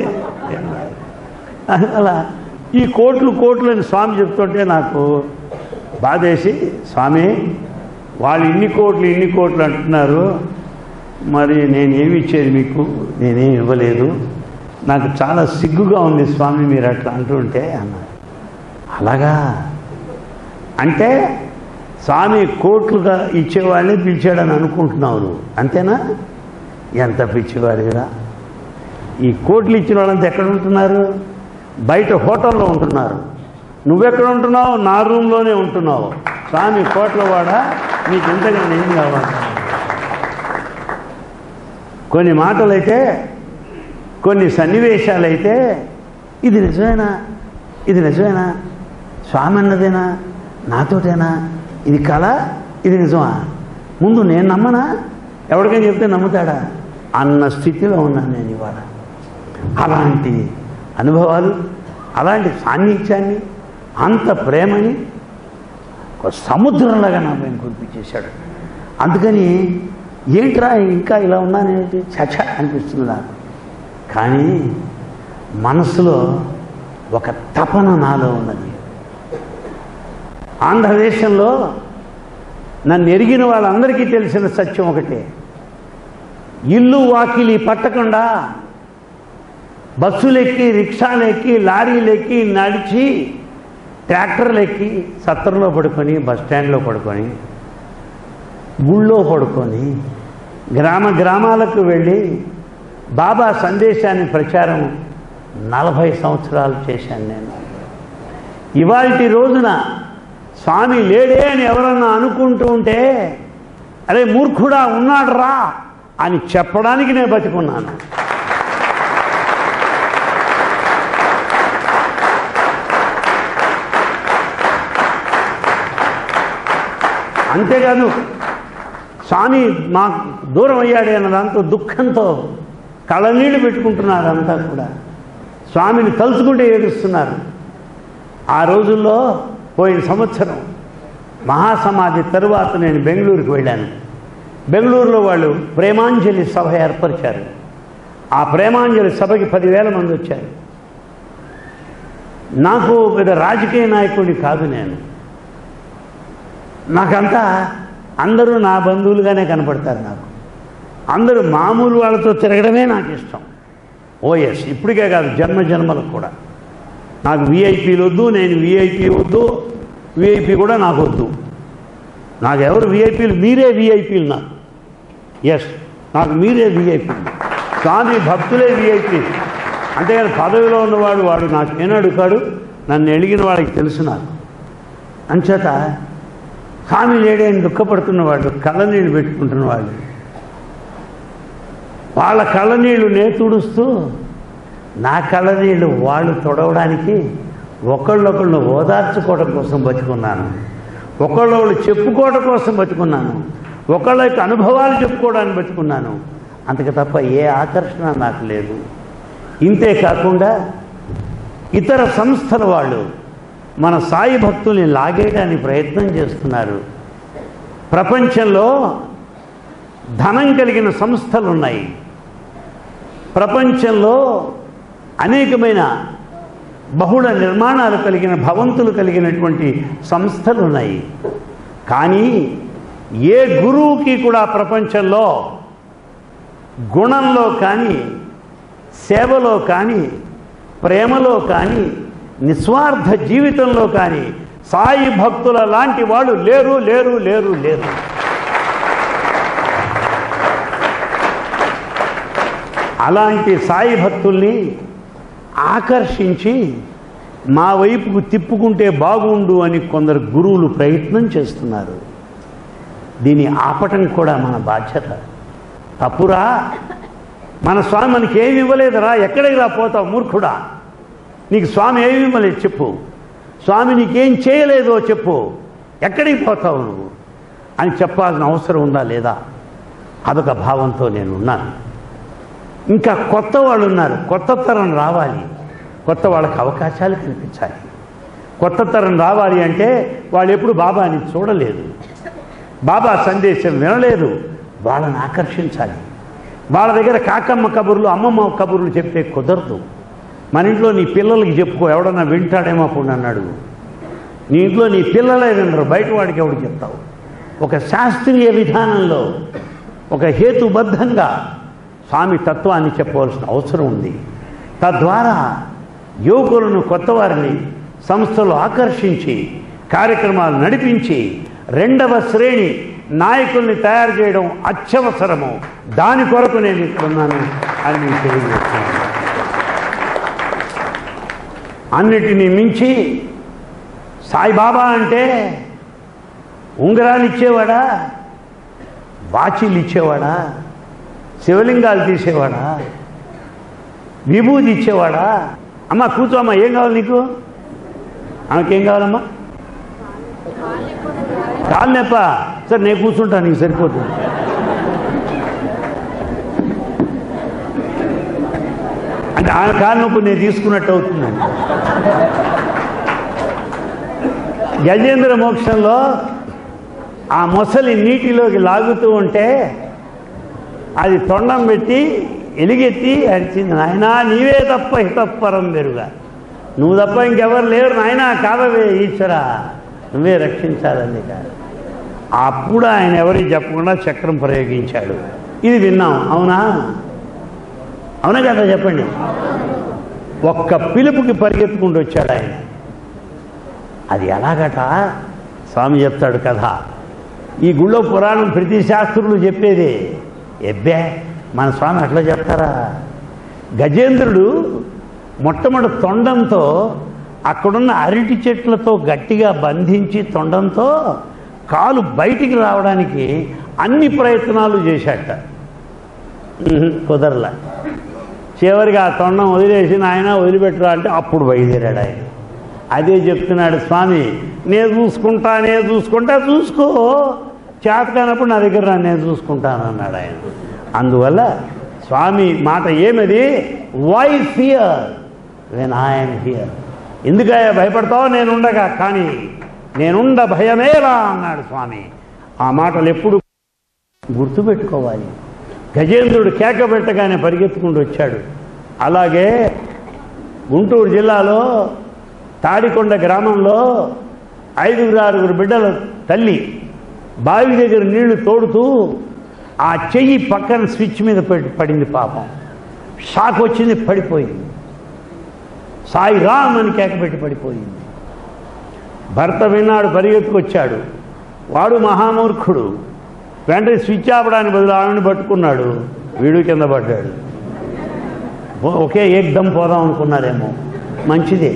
అలా ఈ కోట్లు కోట్లు అని స్వామి చెప్తుంటే నాకు బాధేసి స్వామి వాళ్ళు ఇన్ని కోట్లు ఇన్ని కోట్లు అంటున్నారు మరి నేనేమి ఇచ్చేది మీకు నేనేమి ఇవ్వలేదు నాకు చాలా సిగ్గుగా ఉంది స్వామి మీరు అట్లా అంటుంటే అన్నారు అలాగా అంటే స్వామి కోట్లుగా ఇచ్చేవాళ్ళని పిలిచాడని అనుకుంటున్నావు నువ్వు అంతేనా ఎంత పిచ్చివాడిరా ఈ కోట్లు ఇచ్చిన వాళ్ళంతా ఎక్కడ ఉంటున్నారు బయట హోటల్లో ఉంటున్నారు నువ్వెక్కడ ఉంటున్నావు నా రూమ్లోనే ఉంటున్నావు స్వామి కోట్లవాడ నీకు ఇంతగా ఏం కావాలి కొన్ని మాటలైతే కొన్ని సన్నివేశాలైతే ఇది నిజమేనా ఇది నిజమేనా స్వామి అన్నదేనా నాతోటేనా ఇది కళ ఇది నిజమా ముందు నేను నమ్మనా ఎవరికైనా చెప్తే నమ్ముతాడా అన్న స్థితిలో ఉన్నాను నేను ఇవాళ అలాంటి అనుభవాలు అలాంటి సాన్నిధ్యాన్ని అంత ప్రేమని ఒక సముద్రంలాగా నా పైన కురిపించేశాడు అందుకని ఏంట్రా ఇంకా ఇలా ఉన్నానేంటి చచ అనిపిస్తుంది నాకు కానీ మనసులో ఒక తపన నాలో ఉన్నది ఆంధ్రదేశంలో నన్ను ఎరిగిన వాళ్ళందరికీ తెలిసిన సత్యం ఒకటే ఇల్లు వాకిలి పట్టకుండా బస్సులెక్కి రిక్షాలెక్కి లారీలెక్కి నడిచి ట్రాక్టర్లెక్కి సత్రంలో పడుకొని బస్ స్టాండ్లో పడుకొని గుళ్ళో పడుకొని గ్రామ గ్రామాలకు వెళ్ళి బాబా సందేశాన్ని ప్రచారం నలభై సంవత్సరాలు చేశాను నేను ఇవాల్టి రోజున స్వామి లేడే అని ఎవరన్నా అనుకుంటూ ఉంటే అరే మూర్ఖుడా ఉన్నాడు రా అని చెప్పడానికి నేను బతికున్నాను అంతేకాదు స్వామి మా దూరం అయ్యాడే అన్న దాంతో దుఃఖంతో కళ్ళనీళ్ళు పెట్టుకుంటున్నారు అంతా కూడా స్వామిని తలుచుకుంటే ఏడుస్తున్నారు ఆ రోజుల్లో పోయిన సంవత్సరం మహాసమాధి తరువాత నేను బెంగళూరుకి వెళ్ళాను బెంగళూరులో వాళ్ళు ప్రేమాంజలి సభ ఏర్పరిచారు ఆ ప్రేమాంజలి సభకి పదివేల మంది వచ్చారు నాకు పెద్ద రాజకీయ నాయకుడిని కాదు నేను నాకంతా అందరూ నా బంధువులుగానే కనపడతారు నాకు అందరూ మామూలు వాళ్ళతో తిరగడమే నాకు ఇష్టం ఓఎస్ ఇప్పటికే కాదు జన్మ జన్మలకు కూడా నాకు విఐపీలు వద్దు నేను విఐపీ వద్దు విఐపి కూడా నాకు వద్దు నాకు ఎవరు విఐపీలు మీరే విఐపీలు నాకు ఎస్ నాకు మీరే విఐపీలు స్వామి భక్తులే విఐపీ అంతేగాని పదవిలో ఉన్నవాడు వాడు నాకు ఏనాడుకాడు నన్ను ఎడిగిన వాడికి తెలుసు నాకు అంచేత స్వామి లేడే అని దుఃఖపడుతున్నవాడు కళ్ళనీళ్ళు పెట్టుకుంటున్నవాడు వాళ్ళ కళ్ళనీళ్ళు నే తుడుస్తూ నా కళ్ళనీళ్ళు వాళ్ళు తొడవడానికి ఒకళ్ళొకళ్ళు ఓదార్చుకోవడం కోసం బతుకున్నాను ఒకళ్ళొకళ్ళు చెప్పుకోవడం కోసం బతుకున్నాను ఒకళ్ళ యొక్క అనుభవాలు చెప్పుకోవడానికి బతుకున్నాను అంతకు తప్ప ఏ ఆకర్షణ నాకు లేదు ఇంతే కాకుండా ఇతర సంస్థల వాళ్ళు మన సాయి భక్తుల్ని లాగేయడానికి ప్రయత్నం చేస్తున్నారు ప్రపంచంలో ధనం కలిగిన సంస్థలు ఉన్నాయి ప్రపంచంలో అనేకమైన బహుళ నిర్మాణాలు కలిగిన భవంతులు కలిగినటువంటి సంస్థలు ఉన్నాయి కానీ ఏ గురువుకి కూడా ప్రపంచంలో గుణంలో కానీ సేవలో కానీ ప్రేమలో కానీ నిస్వార్థ జీవితంలో కానీ సాయి భక్తుల లాంటి వాళ్ళు లేరు లేరు లేరు లేరు అలాంటి సాయి భక్తుల్ని ఆకర్షించి మా వైపుకు తిప్పుకుంటే బాగుండు అని కొందరు గురువులు ప్రయత్నం చేస్తున్నారు దీన్ని ఆపటం కూడా మన బాధ్యత తప్పురా మన స్వామి మనకి ఏమి ఇవ్వలేదురా ఎక్కడికి రా పోతావు మూర్ఖుడా నీకు స్వామి ఏమి ఇవ్వలేదు చెప్పు స్వామి నీకేం చేయలేదో చెప్పు ఎక్కడికి పోతావు నువ్వు అని చెప్పాల్సిన అవసరం ఉందా లేదా అదొక భావంతో నేను ఉన్నాను ఇంకా కొత్త వాళ్ళు ఉన్నారు కొత్త తరం రావాలి కొత్త వాళ్ళకి అవకాశాలు కనిపించాలి కొత్త తరం రావాలి అంటే వాళ్ళు ఎప్పుడు బాబాని చూడలేదు బాబా సందేశం వినలేదు వాళ్ళని ఆకర్షించాలి వాళ్ళ దగ్గర కాకమ్మ కబుర్లు అమ్మమ్మ కబుర్లు చెప్తే కుదరదు మన ఇంట్లో నీ పిల్లలకి చెప్పుకో ఎవడన్నా వింటాడేమో అప్పుడు అన్నాడు నీ ఇంట్లో నీ పిల్లలే వినరు బయట వాడికి ఎవడు చెప్తావు ఒక శాస్త్రీయ విధానంలో ఒక హేతుబద్ధంగా స్వామి తత్వాన్ని చెప్పవలసిన అవసరం ఉంది తద్వారా యువకులను కొత్త వారిని సంస్థలు ఆకర్షించి కార్యక్రమాలు నడిపించి రెండవ శ్రేణి నాయకుల్ని తయారు చేయడం అత్యవసరము దాని కొరకు నేను ఇక్కడ ఉన్నాను అని నేను తెలియజేస్తున్నాను అన్నిటినీ మించి సాయిబాబా అంటే ఉంగరాలు ఇచ్చేవాడా వాచీలు ఇచ్చేవాడా శివలింగాలు తీసేవాడా విభూతి ఇచ్చేవాడా అమ్మ కూర్చోమ్మా ఏం కావాలి నీకు ఆమెకేం కావాలమ్మా కాలు నొప్ప సరే నేను కూర్చుంటాను నీకు సరిపోతుంది అంటే ఆమె కాలు నొప్పి నేను తీసుకున్నట్టు అవుతుందండి గజేంద్ర మోక్షంలో ఆ మొసలి నీటిలోకి లాగుతూ ఉంటే అది తొండం పెట్టి ఎలిగెత్తి అరిచింది నాయనా నీవే తప్ప హితప్పరం వెరుగా నువ్వు తప్ప ఇంకెవరు లేరు నాయనా కాదవే ఈశ్వర నువ్వే రక్షించాలని కాదు అప్పుడు ఆయన ఎవరికి చెప్పకుండా చక్రం ప్రయోగించాడు ఇది విన్నాం అవునా అవునా కదా చెప్పండి ఒక్క పిలుపుకి పరిగెత్తుకుంటూ వచ్చాడు ఆయన అది ఎలాగట స్వామి చెప్తాడు కదా ఈ గుళ్ళో పురాణం ప్రతి శాస్త్రులు చెప్పేది ఎబ్బే మన స్వామి అట్లా చెప్తారా గజేంద్రుడు మొట్టమొదటి తొండంతో అక్కడున్న అరటి చెట్లతో గట్టిగా బంధించి తొండంతో కాలు బయటికి రావడానికి అన్ని ప్రయత్నాలు చేశాట ఉహుం, కుదరలా చివరికి ఆ తొండం వదిలేసి ఆయన వదిలిపెట్టరా అంటే అప్పుడు బయలుదేరాడు ఆయన అదే చెప్తున్నాడు స్వామి నేను చూసుకుంటా నేను చూసుకుంటా చూసుకో చేత కానప్పుడు నా దగ్గర రా, నేను చూసుకుంటాను అన్నాడు ఆయన అందువల్ల స్వామి మాట ఏమది why fear when I'm here ఎందుకయ్యా భయపడతావు నేనుండగా కానీ నేనుండ భయమేలా అన్నాడు స్వామి ఆ మాటలు ఎప్పుడు గుర్తుపెట్టుకోవాలి గజేంద్రుడు కేక పెట్టగానే పరిగెత్తుకుంటూ వచ్చాడు అలాగే గుంటూరు జిల్లాలో తాడికొండ గ్రామంలో ఐదుగురు ఆరుగురు బిడ్డల తల్లి బావి దగ్గర నీళ్లు తోడుతూ ఆ చెయ్యి పక్కన స్విచ్ మీద పెట్టి పడింది పాపం షాక్ వచ్చింది పడిపోయింది సాయి రామ్ అని కేకపెట్టి పడిపోయింది భర్త విన్నాడు పరిగెత్తుకొచ్చాడు వాడు మహామూర్ఖుడు వెంటనే స్విచ్ ఆపడానికి బదులు ఆవిడని పట్టుకున్నాడు వీడు కింద పడ్డాడు ఓ- ఒకే ఏకదం పోదాం అనుకున్నారేమో మంచిదే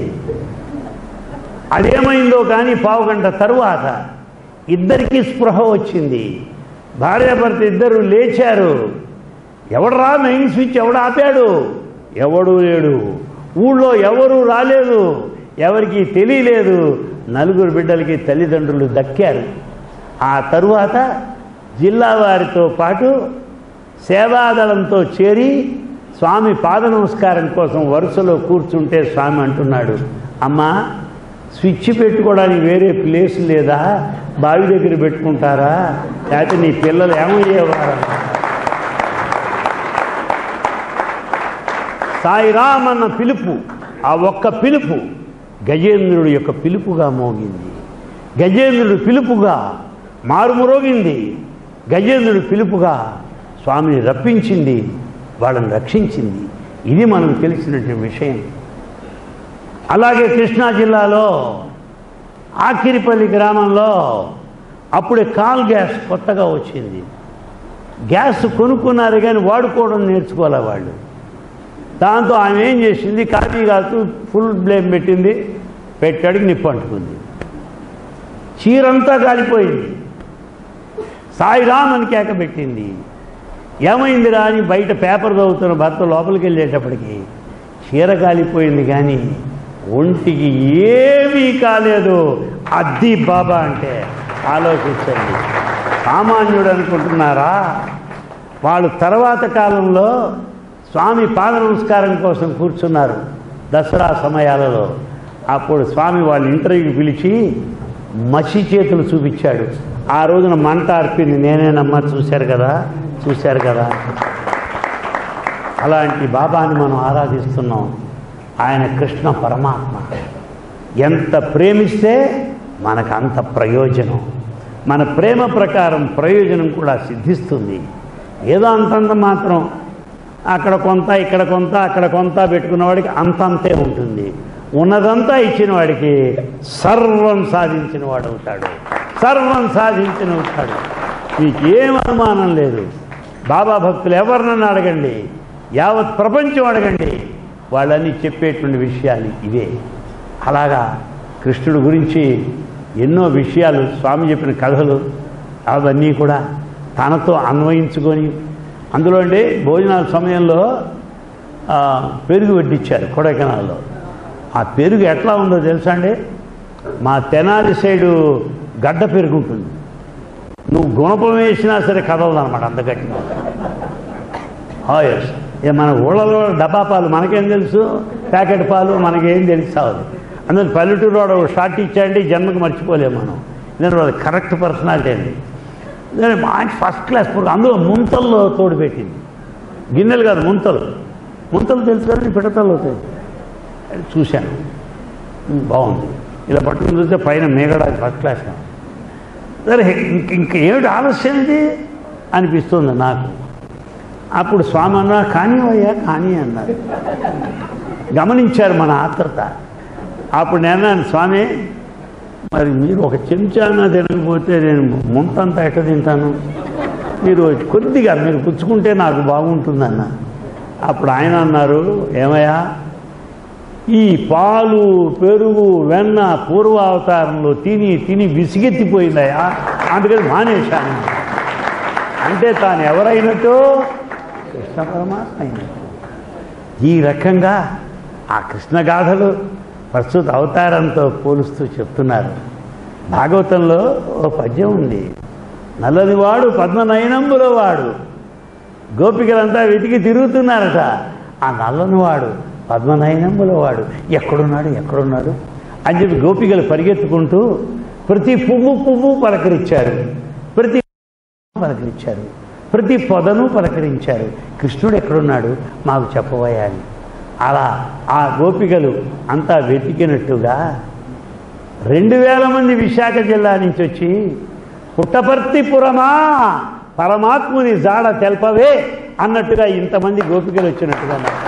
అదేమైందో కానీ పావుగంట తరువాత ఇద్దరికీ స్పృహ వచ్చింది భార్యాభర్త ఇద్దరు లేచారు ఎవడరా మెయిన్ స్విచ్ ఎవడు ఆపాడు ఎవడు లేడు ఊళ్ళో ఎవరు రాలేదు ఎవరికి తెలియలేదు నలుగురు బిడ్డలకి తల్లిదండ్రులు దక్కారు ఆ తరువాత జిల్లా వారితో పాటు సేవాదళంతో చేరి స్వామి పాద నమస్కారం కోసం వరుసలో కూర్చుంటే స్వామి అంటున్నాడు అమ్మా స్విచ్ పెట్టుకోవడానికి వేరే ప్లేస్ లేదా బావి దగ్గర పెట్టుకుంటారా లేకపోతే నీ పిల్లలు ఏమయ్యేవారా సాయిరామ్ అన్న పిలుపు ఆ ఒక్క పిలుపు గజేంద్రుడి యొక్క పిలుపుగా మోగింది గజేంద్రుడి పిలుపుగా మారుమురోగింది గజేంద్రుడి పిలుపుగా స్వామిని రప్పించింది వాళ్ళని రక్షించింది ఇది మనకు తెలిసినటువంటి విషయం అలాగే కృష్ణా జిల్లాలో ఆకిరిపల్లి గ్రామంలో అప్పుడే కాల్ గ్యాస్ కొత్తగా వచ్చింది గ్యాస్ కొనుక్కున్నారు కానీ వాడుకోవడం నేర్చుకోలే వాళ్ళు దాంతో ఆమె ఏం చేసింది కాపీ కాస్తూ ఫుల్ బ్లేమ్ పెట్టింది పెట్టాడికి నిప్పు అంటుకుంది చీరంతా కాలిపోయింది సాయిరామ్ అని కేక పెట్టింది ఏమైందిరా అని బయట పేపర్ చదువుతున్న భర్త లోపలికి వెళ్ళేటప్పటికి చీర కాలిపోయింది కానీ ఒంటికి ఏమీ కాలేదు అద్ది బాబా అంటే ఆలోచించండి సామాన్యుడు అనుకుంటున్నారా వాళ్ళు తర్వాత కాలంలో స్వామి పాద నమస్కారం కోసం కూర్చున్నారు దసరా సమయాలలో అప్పుడు స్వామి వాళ్ళ ఇంటర్వ్యూకి పిలిచి మసి చేతులు చూపించాడు ఆ రోజున మంట అర్పింది నేనేనమ్మా చూశారు కదా చూశారు కదా అలాంటి బాబాని మనం ఆరాధిస్తున్నాం ఆయన కృష్ణ పరమాత్మ ఎంత ప్రేమిస్తే మనకు అంత ప్రయోజనం మన ప్రేమ ప్రకారం ప్రయోజనం కూడా సిద్ధిస్తుంది ఏదో అంతంత మాత్రం అక్కడ కొంత ఇక్కడ కొంత అక్కడ కొంత పెట్టుకున్న వాడికి అంతంతే ఉంటుంది ఉన్నదంతా ఇచ్చిన వాడికి సర్వం సాధించిన వాడు అవుతాడు సర్వం సాధించిన అవుతాడు మీకేం అనుమానం లేదు బాబా భక్తులు ఎవరినన్నా అడగండి యావత్ ప్రపంచం అడగండి వాళ్ళని చెప్పేటువంటి విషయాలు ఇవే అలాగా కృష్ణుడి గురించి ఎన్నో విషయాలు స్వామి చెప్పిన కథలు అవన్నీ కూడా తనతో అన్వయించుకొని అందులో అండి భోజనాల సమయంలో ఆ, పెరుగు వడ్డించారు కొడైకెనాల్లో ఆ పెరుగు ఎట్లా ఉందో తెలుసా అండి మా తెనాలి సైడు గడ్డ పెరుగు ఉంటుంది నువ్వు గుణపం వేసినా సరే కదలదు అనమాట అంత గట్టిగా ఎస్ ఏ మన ఊళ్ళలో డబ్బా పాలు మనకేం తెలుసు ప్యాకెట్ పాలు మనకేం తెలుసావు అందులో పల్లెటూరు వాడు ఒక షార్ట్ ఇచ్చాడంటే ఈ జన్మకు మర్చిపోలేము మనం నేను వాళ్ళ కరెక్ట్ పర్సనాలిటీ అండి నేను మంచి ఫస్ట్ క్లాస్ పురుగు అందులో ముంతల్లో తోడు పెట్టింది గిన్నెలు కాదు ముంతలు ముంతలు తెలుసు కదా పిడతలు అవుతాయి అది చూశాను ఉమ్, బాగుంది ఇలా పట్టుకుని చూస్తే పైన మేగడ ఫస్ట్ క్లాస్ సరే ఇంక ఇంక ఏమిటి ఆలస్యం ఇది అనిపిస్తుంది నాకు అప్పుడు స్వామి అన్నా కానీ అయ్యా కానీ అన్నారు గమనించారు మన ఆత్రత అప్పుడు నేను అన్నాను స్వామి మరి మీరు ఒక చెంచానా తినకపోతే నేను ముంతంతా ఎట్ట తింటాను మీరు కొద్దిగా మీరు పుచ్చుకుంటే నాకు బాగుంటుందన్న అప్పుడు ఆయన అన్నారు ఏమయ్యా ఈ పాలు పెరుగు వెన్న పూర్వ అవతారంలో తిని తిని విసిగెత్తిపోయిందయ్యా అందుకని మానేశాను అంటే తాను ఎవరైనట్టు కృష్ణ పరమాత్మ అయినట్టు ఈ రకంగా ఆ కృష్ణ గాథలు ప్రస్తుత అవతారంతో పోలుస్తూ చెప్తున్నారు భాగవతంలో ఓ పద్యం ఉంది నల్లనివాడు పద్మనయనంబులో వాడు గోపికలంతా వెతికి తిరుగుతున్నారట ఆ నల్లనివాడు పద్మనయనంబులో వాడు ఎక్కడున్నాడు ఎక్కడున్నాడు అని చెప్పి గోపికలు పరిగెత్తుకుంటూ ప్రతి పువ్వు పువ్వు పలకరించారు ప్రతి పలకరించారు ప్రతి పొదను పలకరించారు కృష్ణుడు ఎక్కడున్నాడు మాకు చెప్పబోయా అని అలా ఆ గోపికలు అంతా వెతికినట్టుగా రెండు వేల మంది విశాఖ జిల్లా నుంచి వచ్చి పుట్టపర్తిపురమా పరమాత్ముని జాడ తెల్పవే అన్నట్టుగా ఇంతమంది గోపికలు వచ్చినట్టుగా మాట్లాడారు.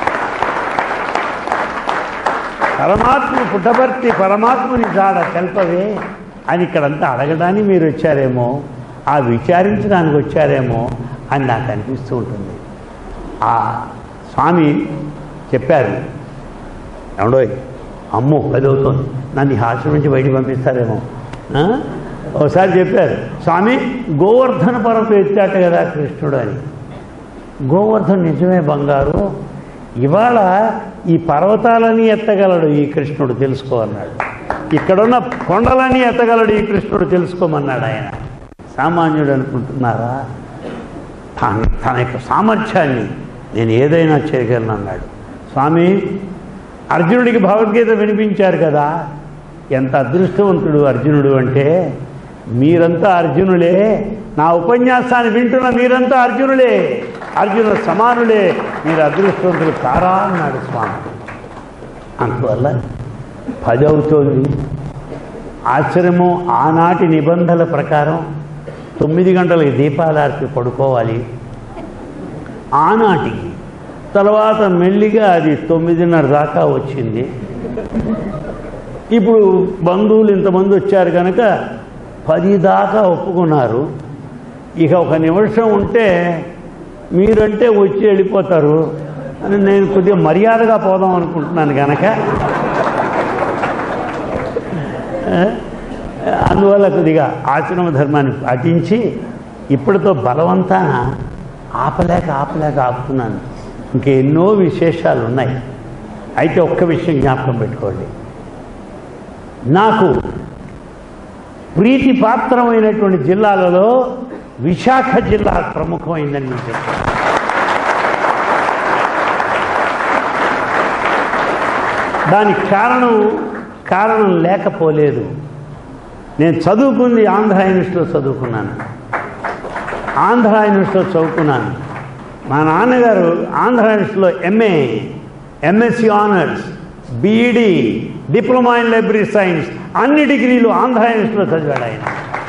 పరమాత్మ పుట్టపర్తి పరమాత్ముని జాడ తెల్పవే అని ఇక్కడంతా అడగడానికి మీరు వచ్చారేమో ఆ విచారించడానికి వచ్చారేమో అని నాకు అనిపిస్తూ ఉంటుంది ఆ స్వామి చెప్పారు ఏమండోయ్ అమ్మో పది అవుతుంది నన్ను ఈ హాస్టల్ నుంచి బయటికి పంపిస్తారేమో ఆ? ఒకసారి చెప్పారు స్వామి గోవర్ధన పర్వతం ఎత్తాట కదా కృష్ణుడు అని గోవర్ధన్ నిజమే బంగారు ఇవాళ ఈ పర్వతాలని ఎత్తగలడు ఈ కృష్ణుడు తెలుసుకో అన్నాడు ఇక్కడున్న కొండలని ఎత్తగలడు ఈ కృష్ణుడు తెలుసుకోమన్నాడు ఆయన సామాన్యుడు అనుకుంటున్నారా తన తన యొక్క సామర్థ్యాన్ని నేను ఏదైనా చేయగలను అన్నాడు స్వామి అర్జునుడికి భగవద్గీత వినిపించారు కదా ఎంత అదృష్టవంతుడు అర్జునుడు అంటే మీరంతా అర్జునులే నా ఉపన్యాసాన్ని వింటున్న మీరంతా అర్జునులే అర్జునుడు సమానులే మీరు అదృష్టవంతులు కారా అన్నాడు స్వామి అందువల్ల పది అవుతోంది ఆశ్రమం ఆనాటి నిబంధనల ప్రకారం తొమ్మిది గంటలకి దీపాలార్పి పడుకోవాలి ఆనాటికి తర్వాత మెల్లిగా అది తొమ్మిదిన్నర దాకా వచ్చింది ఇప్పుడు బంధువులు ఇంతమంది వచ్చారు కనుక పది దాకా ఒప్పుకున్నారు ఇక ఒక నిమిషం ఉంటే మీరంటే వచ్చి వెళ్ళిపోతారు అని నేను కొద్దిగా మర్యాదగా పోదాం అనుకుంటున్నాను కనుక ఆ, అందువల్ల కొద్దిగా ఆశ్రమ ధర్మాన్ని పాటించి ఇప్పటితో బలవంతాన ఆపలేక ఆపలేక ఆపుతున్నాను ఇంకా ఎన్నో విశేషాలు ఉన్నాయి అయితే ఒక్క విషయం జ్ఞాపకం పెట్టుకోండి నాకు ప్రీతిపాత్రమైనటువంటి జిల్లాలలో విశాఖ జిల్లా ప్రముఖమైందని నేను చెప్తాను దానికి కారణం కారణం లేకపోలేదు నేను చదువుకుంది ఆంధ్ర యూనివర్సిటీలో చదువుకున్నాను ఆంధ్ర యూనివర్సిటీలో చదువుకున్నాను మా నాన్నగారు ఆంధ్ర యూనివర్సిటీలో MA MSc honours BEd diploma in library science అన్ని డిగ్రీలు ఆంధ్ర యూనివర్సిటీలో చదివాడు ఆయన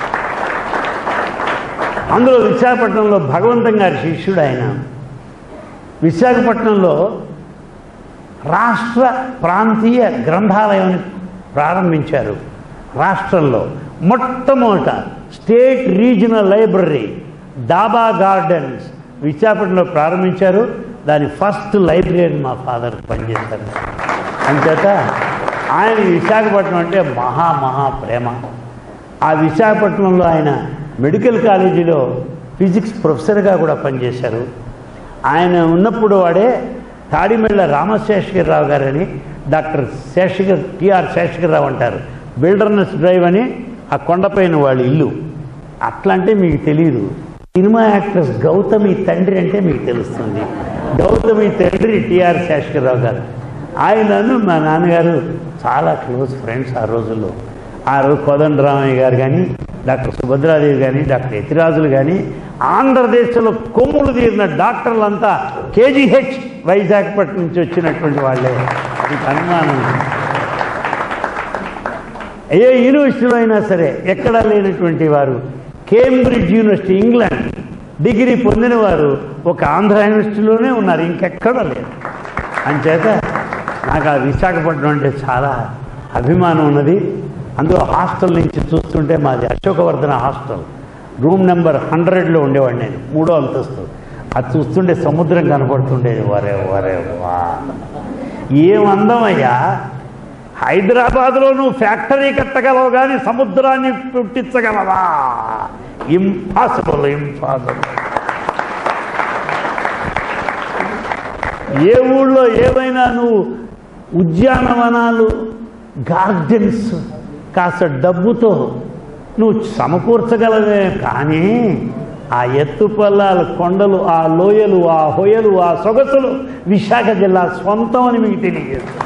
అందులో విశాఖపట్నంలో భగవంతం గారి శిష్యుడు ఆయన విశాఖపట్నంలో రాష్ట్ర ప్రాంతీయ గ్రంథాలయం ప్రారంభించారు రాష్ట్రంలో మొట్టమొదట state regional library Daba Gardens విశాఖపట్నంలో ప్రారంభించారు దాని ఫస్ట్ లైబ్రరీ మా ఫాదర్ పనిచేశారు అంచేత ఆయన విశాఖపట్నం అంటే మహా మహా ప్రేమ ఆ విశాఖపట్నంలో ఆయన మెడికల్ కాలేజీలో ఫిజిక్స్ ప్రొఫెసర్గా కూడా పనిచేశారు ఆయన ఉన్నప్పుడు వాడే తాడిమెళ్ళ రామశేషగిరిరావు గారని డాక్టర్ శేషగిరి టిఆర్ శేషగిరిరావు అంటారు బిల్డర్నెస్ డ్రైవ్ అని ఆ కొండపైన వాళ్ళ ఇల్లు అట్లా అంటే మీకు తెలియదు సినిమా యాక్ట్రెస్ గౌతమి తండ్రి అంటే మీకు తెలుస్తుంది గౌతమి తండ్రి టిఆర్ శేషగిరిరావు గారు ఆయనను మా నాన్నగారు చాలా క్లోజ్ ఫ్రెండ్స్ ఆ రోజుల్లో ఆ రోజు కోదండరామయ్య గారు కానీ డాక్టర్ సుభద్రాదేవి కానీ డాక్టర్ యతిరాజులు కానీ ఆంధ్రదేశంలో కొమ్ములు తీరిన డాక్టర్లంతా కేజీహెచ్ వైజాగ్పట్నం నుంచి వచ్చినటువంటి వాళ్ళే మీకు అనుమానం లేదు. ఏ యూనివర్సిటీలో అయినా సరే ఎక్కడా లేనటువంటి వారు కేంబ్రిడ్జ్ యూనివర్సిటీ ఇంగ్లాండ్ డిగ్రీ పొందిన వారు ఒక ఆంధ్ర యూనివర్సిటీలోనే ఉన్నారు ఇంకెక్కడా లేరు అంచేత నాకు ఆ విశాఖపట్నం అంటే చాలా అభిమానం ఉన్నది అందులో హాస్టల్ నుంచి చూస్తుంటే మాది అశోకవర్ధన హాస్టల్ రూమ్ నెంబర్ హండ్రెడ్లో ఉండేవాడు నేను మూడో అంతస్తు అది చూస్తుంటే సముద్రం కనపడుతుండేది వరే వరే వా ఏం అందమయ్యా హైదరాబాద్లో నువ్వు ఫ్యాక్టరీ కట్టగలవు కానీ సముద్రాన్ని పుట్టించగలవా ఇంపాసిబుల్ ఇంపాసిబుల్ ఏ ఊళ్ళో ఏవైనా నువ్వు ఉద్యానవనాలు గార్డెన్స్ కాస్త డబ్బుతో నువ్వు సమకూర్చగలవే కానీ ఆ ఎత్తు పల్లాలు కొండలు ఆ లోయలు ఆ హొయలు ఆ సొగసులు విశాఖ జిల్లా సొంతం అని మీకు తెలియజేస్తుంది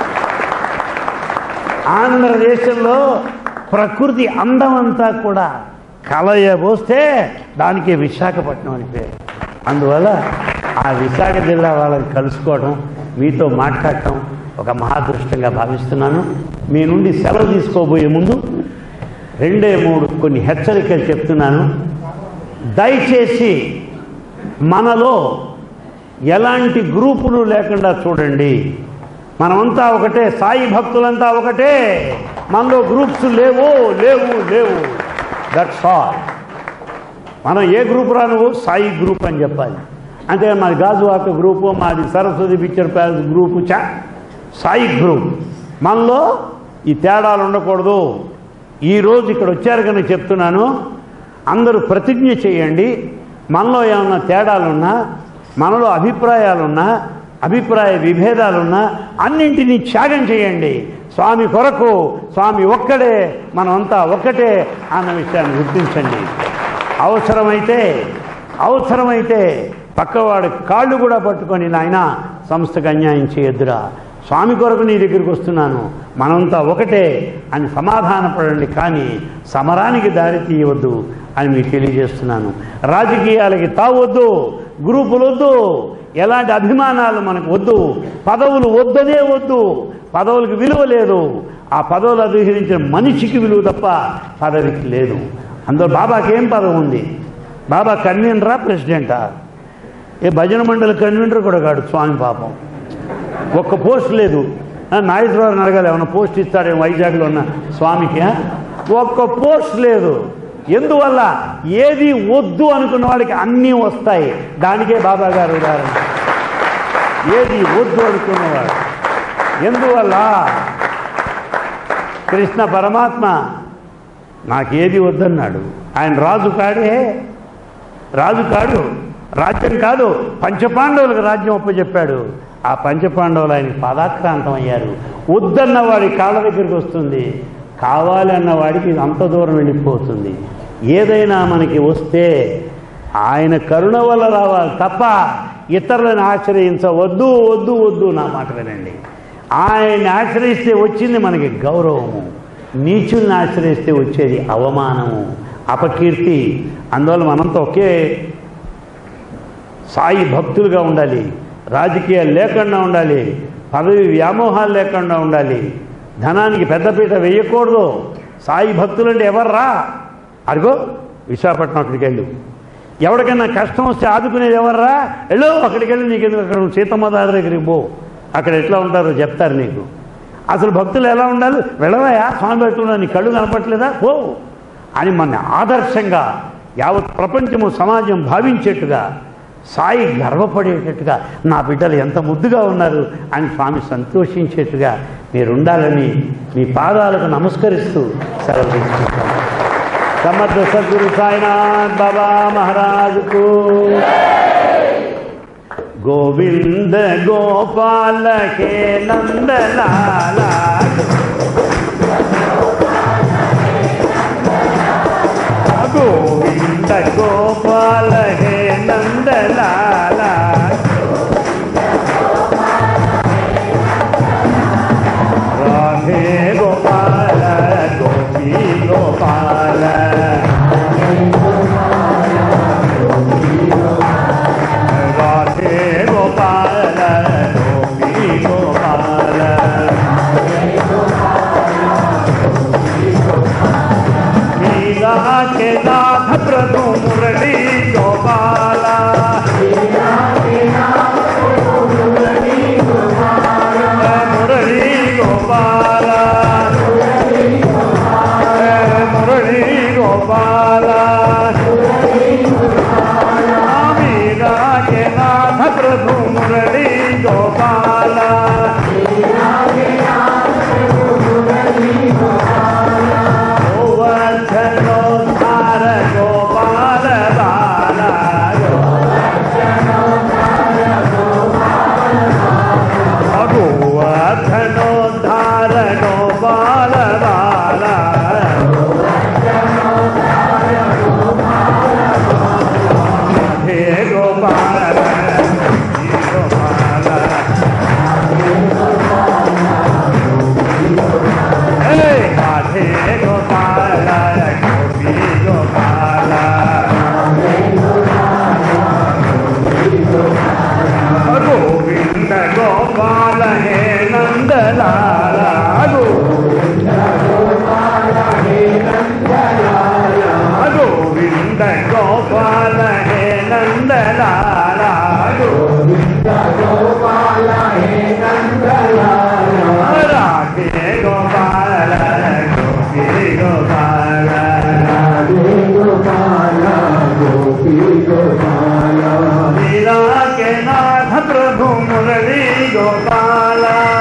ఆంధ్రదేశంలో ప్రకృతి అందమంతా కూడా కలయబోస్తే దానికి విశాఖపట్నం అని పేరు అందువల్ల ఆ విశాఖ జిల్లా వాళ్ళని కలుసుకోవడం మీతో మాట్లాడటం ఒక మహాదృష్టంగా భావిస్తున్నాను మీ నుండి సెలవు తీసుకోబోయే ముందు రెండే మూడు కొన్ని హెచ్చరికలు చెప్తున్నాను దయచేసి మనలో ఎలాంటి గ్రూపులు లేకుండా చూడండి మనమంతా ఒకటే సాయి భక్తులంతా ఒకటే మనలో గ్రూప్స్ లేవు లేవు లేవు దట్స్ ఆల్ మనం ఏ గ్రూప్ రా నువ్వు సాయి గ్రూప్ అని చెప్పాలి అంటే మాది గాజువాక గ్రూపు మాది సరస్వతి పిక్చర్ ప్యాలెస్ గ్రూపు చా సాయి గ్రూప్ మనలో ఈ తేడాలు ఉండకూడదు ఈరోజు ఇక్కడ వచ్చారు కనుక చెప్తున్నాను అందరూ ప్రతిజ్ఞ చేయండి మనలో ఏమన్నా తేడాలున్నా మనలో అభిప్రాయాలున్నా అభిప్రాయ విభేదాలున్నా అన్నింటినీ త్యాగం చేయండి స్వామి కొరకు స్వామి ఒక్కడే మనమంతా ఒక్కటే అన్న విషయాన్ని గుర్తించండి అవసరమైతే అవసరమైతే పక్కవాడి కాళ్ళు కూడా పట్టుకొని నాయన సంస్థకు అన్యాయం చేయొద్దురా స్వామి కొరకు నీ దగ్గరికి వస్తున్నాను మనంతా ఒకటే అని సమాధానపడండి కానీ సమరానికి దారి తీయవద్దు అని మీకు తెలియజేస్తున్నాను రాజకీయాలకి తావద్దు గ్రూపులు వద్దు ఎలాంటి అభిమానాలు మనకు వద్దు పదవులు వద్దనే వద్దు పదవులకు విలువ లేదు ఆ పదవులు అధికరించిన మనిషికి విలువ తప్ప పదవికి లేదు అందులో బాబాకి ఏం పదవి ఉంది బాబా కన్వీనరా ప్రెసిడెంటా ఏ భజన మండలి కన్వీనర్ కూడా కాడు స్వామి పాపం ఒక్క పోస్ట్ లేదు ఆ, నాగేశ్వరరావుని అడగాలి ఏమన్నా పోస్ట్ ఇస్తాడేమో వైజాగ్లో ఉన్న స్వామికి ఆ? ఒక్క పోస్ట్ లేదు ఎందువల్ల ఏది వద్దు అనుకున్న వాడికి అన్నీ వస్తాయి దానికే బాబా గారు ఉదాహరణ ఏది వద్దు అనుకున్నవాడు ఎందువల్ల కృష్ణ పరమాత్మ నాకేది వద్దన్నాడు ఆయన రాజు కాడే రాజు కాడు రాజ్యం కాదు పంచపాండవులకు రాజ్యం అప్పచెప్పాడు ఆ పంచపాండవులు ఆయన పాదాక్రాంతం అయ్యారు వద్దన్న వాడి కాళ్ళ దగ్గరికి వస్తుంది కావాలి అన్న వాడికి అంత దూరం వెళ్ళిపోతుంది ఏదైనా మనకి వస్తే ఆయన కరుణ వల్ల రావాలి తప్ప ఇతరులను ఆశ్రయించవద్దు వద్దు వద్దు నా మాట వినండి ఆయన్ని ఆశ్రయిస్తే వచ్చింది మనకి గౌరవము నీచుల్ని ఆశ్రయిస్తే వచ్చేది అవమానము అపకీర్తి అందువల్ల మనంతా ఒకే సాయి భక్తులుగా ఉండాలి రాజకీయాలు లేకుండా ఉండాలి పదవి వ్యామోహాలు లేకుండా ఉండాలి ధనానికి పెద్దపీట వేయకూడదు సాయి భక్తులంటే ఎవర్రా అదిగో విశాఖపట్నం అక్కడికి వెళ్ళు ఎవరికైనా కష్టం వస్తే ఆదుకునేది ఎవర్రా వెళ్ళు అక్కడికి వెళ్ళి నీకు ఎందుకు అక్కడ సీతమ్మ దారి దగ్గరికి పో అక్కడ ఎట్లా ఉంటారో చెప్తారు నీకు అసలు భక్తులు ఎలా ఉండాలి వెళ్ళవయా స్వామి పెట్టుకున్నా నీ కళ్ళు కనపట్లేదా పో అని మన ఆదర్శంగా యావత్ ప్రపంచము సమాజం భావించేట్టుగా సాయి గర్వపడేటట్టుగా నా బిడ్డలు ఎంత ముద్దుగా ఉన్నారు అని స్వామి సంతోషించేట్టుగా మీరుండాలని మీ పాదాలకు నమస్కరిస్తూ సెలవు తీసుకుంటాను సమర్థ సద్గురు సాయినాథ్ బాబా మహారాజుకు గోవింద గోపాల హే నందలాల గోవింద గోపాల హే నందలాల రాధే గోపాల గోపీ గోపాల రాధే గోపాల గోపీ గోపాల मीरा के नाथ प्रभु मुरली गोपाला मुरली गोपाला मुरली गोपाला मीरा के नाथ प्रभु मुरली गोपाला गोवर्धनोद्धार गोपाल बाला गोवर्धनोद्धार गोपाल बाला हे गोपाल हे गोपाल हे राधे गोपाल गोपी गोपाल गोविंद गोपाल हे नंदलाल गोविंद गोपाल हे नंदलाल राधे गोपाल गोपी गोपाल मीरा के नाथ प्रभु मुरली गोपाल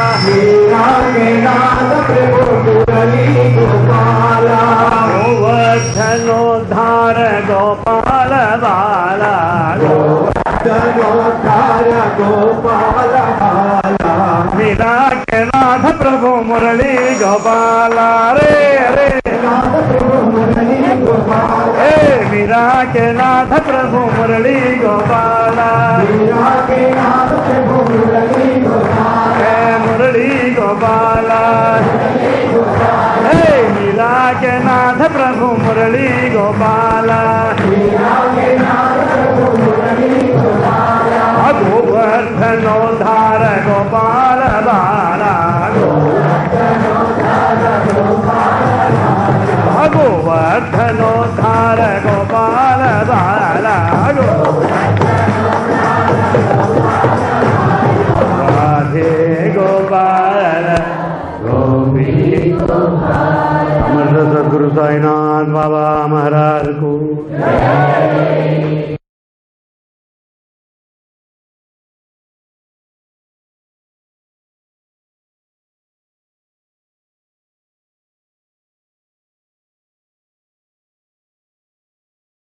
गोवर्धनोद्धार गोपाल बाला मीरा के नाथ प्रभु मुरली गोपाल रे रे हे मीरा के नाथ प्रभु मुरली गोपाल हे मुरली गोपाल हे मीरा के नाथ प्रभु मुरली गोपाल गोवर्धनोद्धार गोपाल बाला गोवर्धनोद्धार गोपाल बाला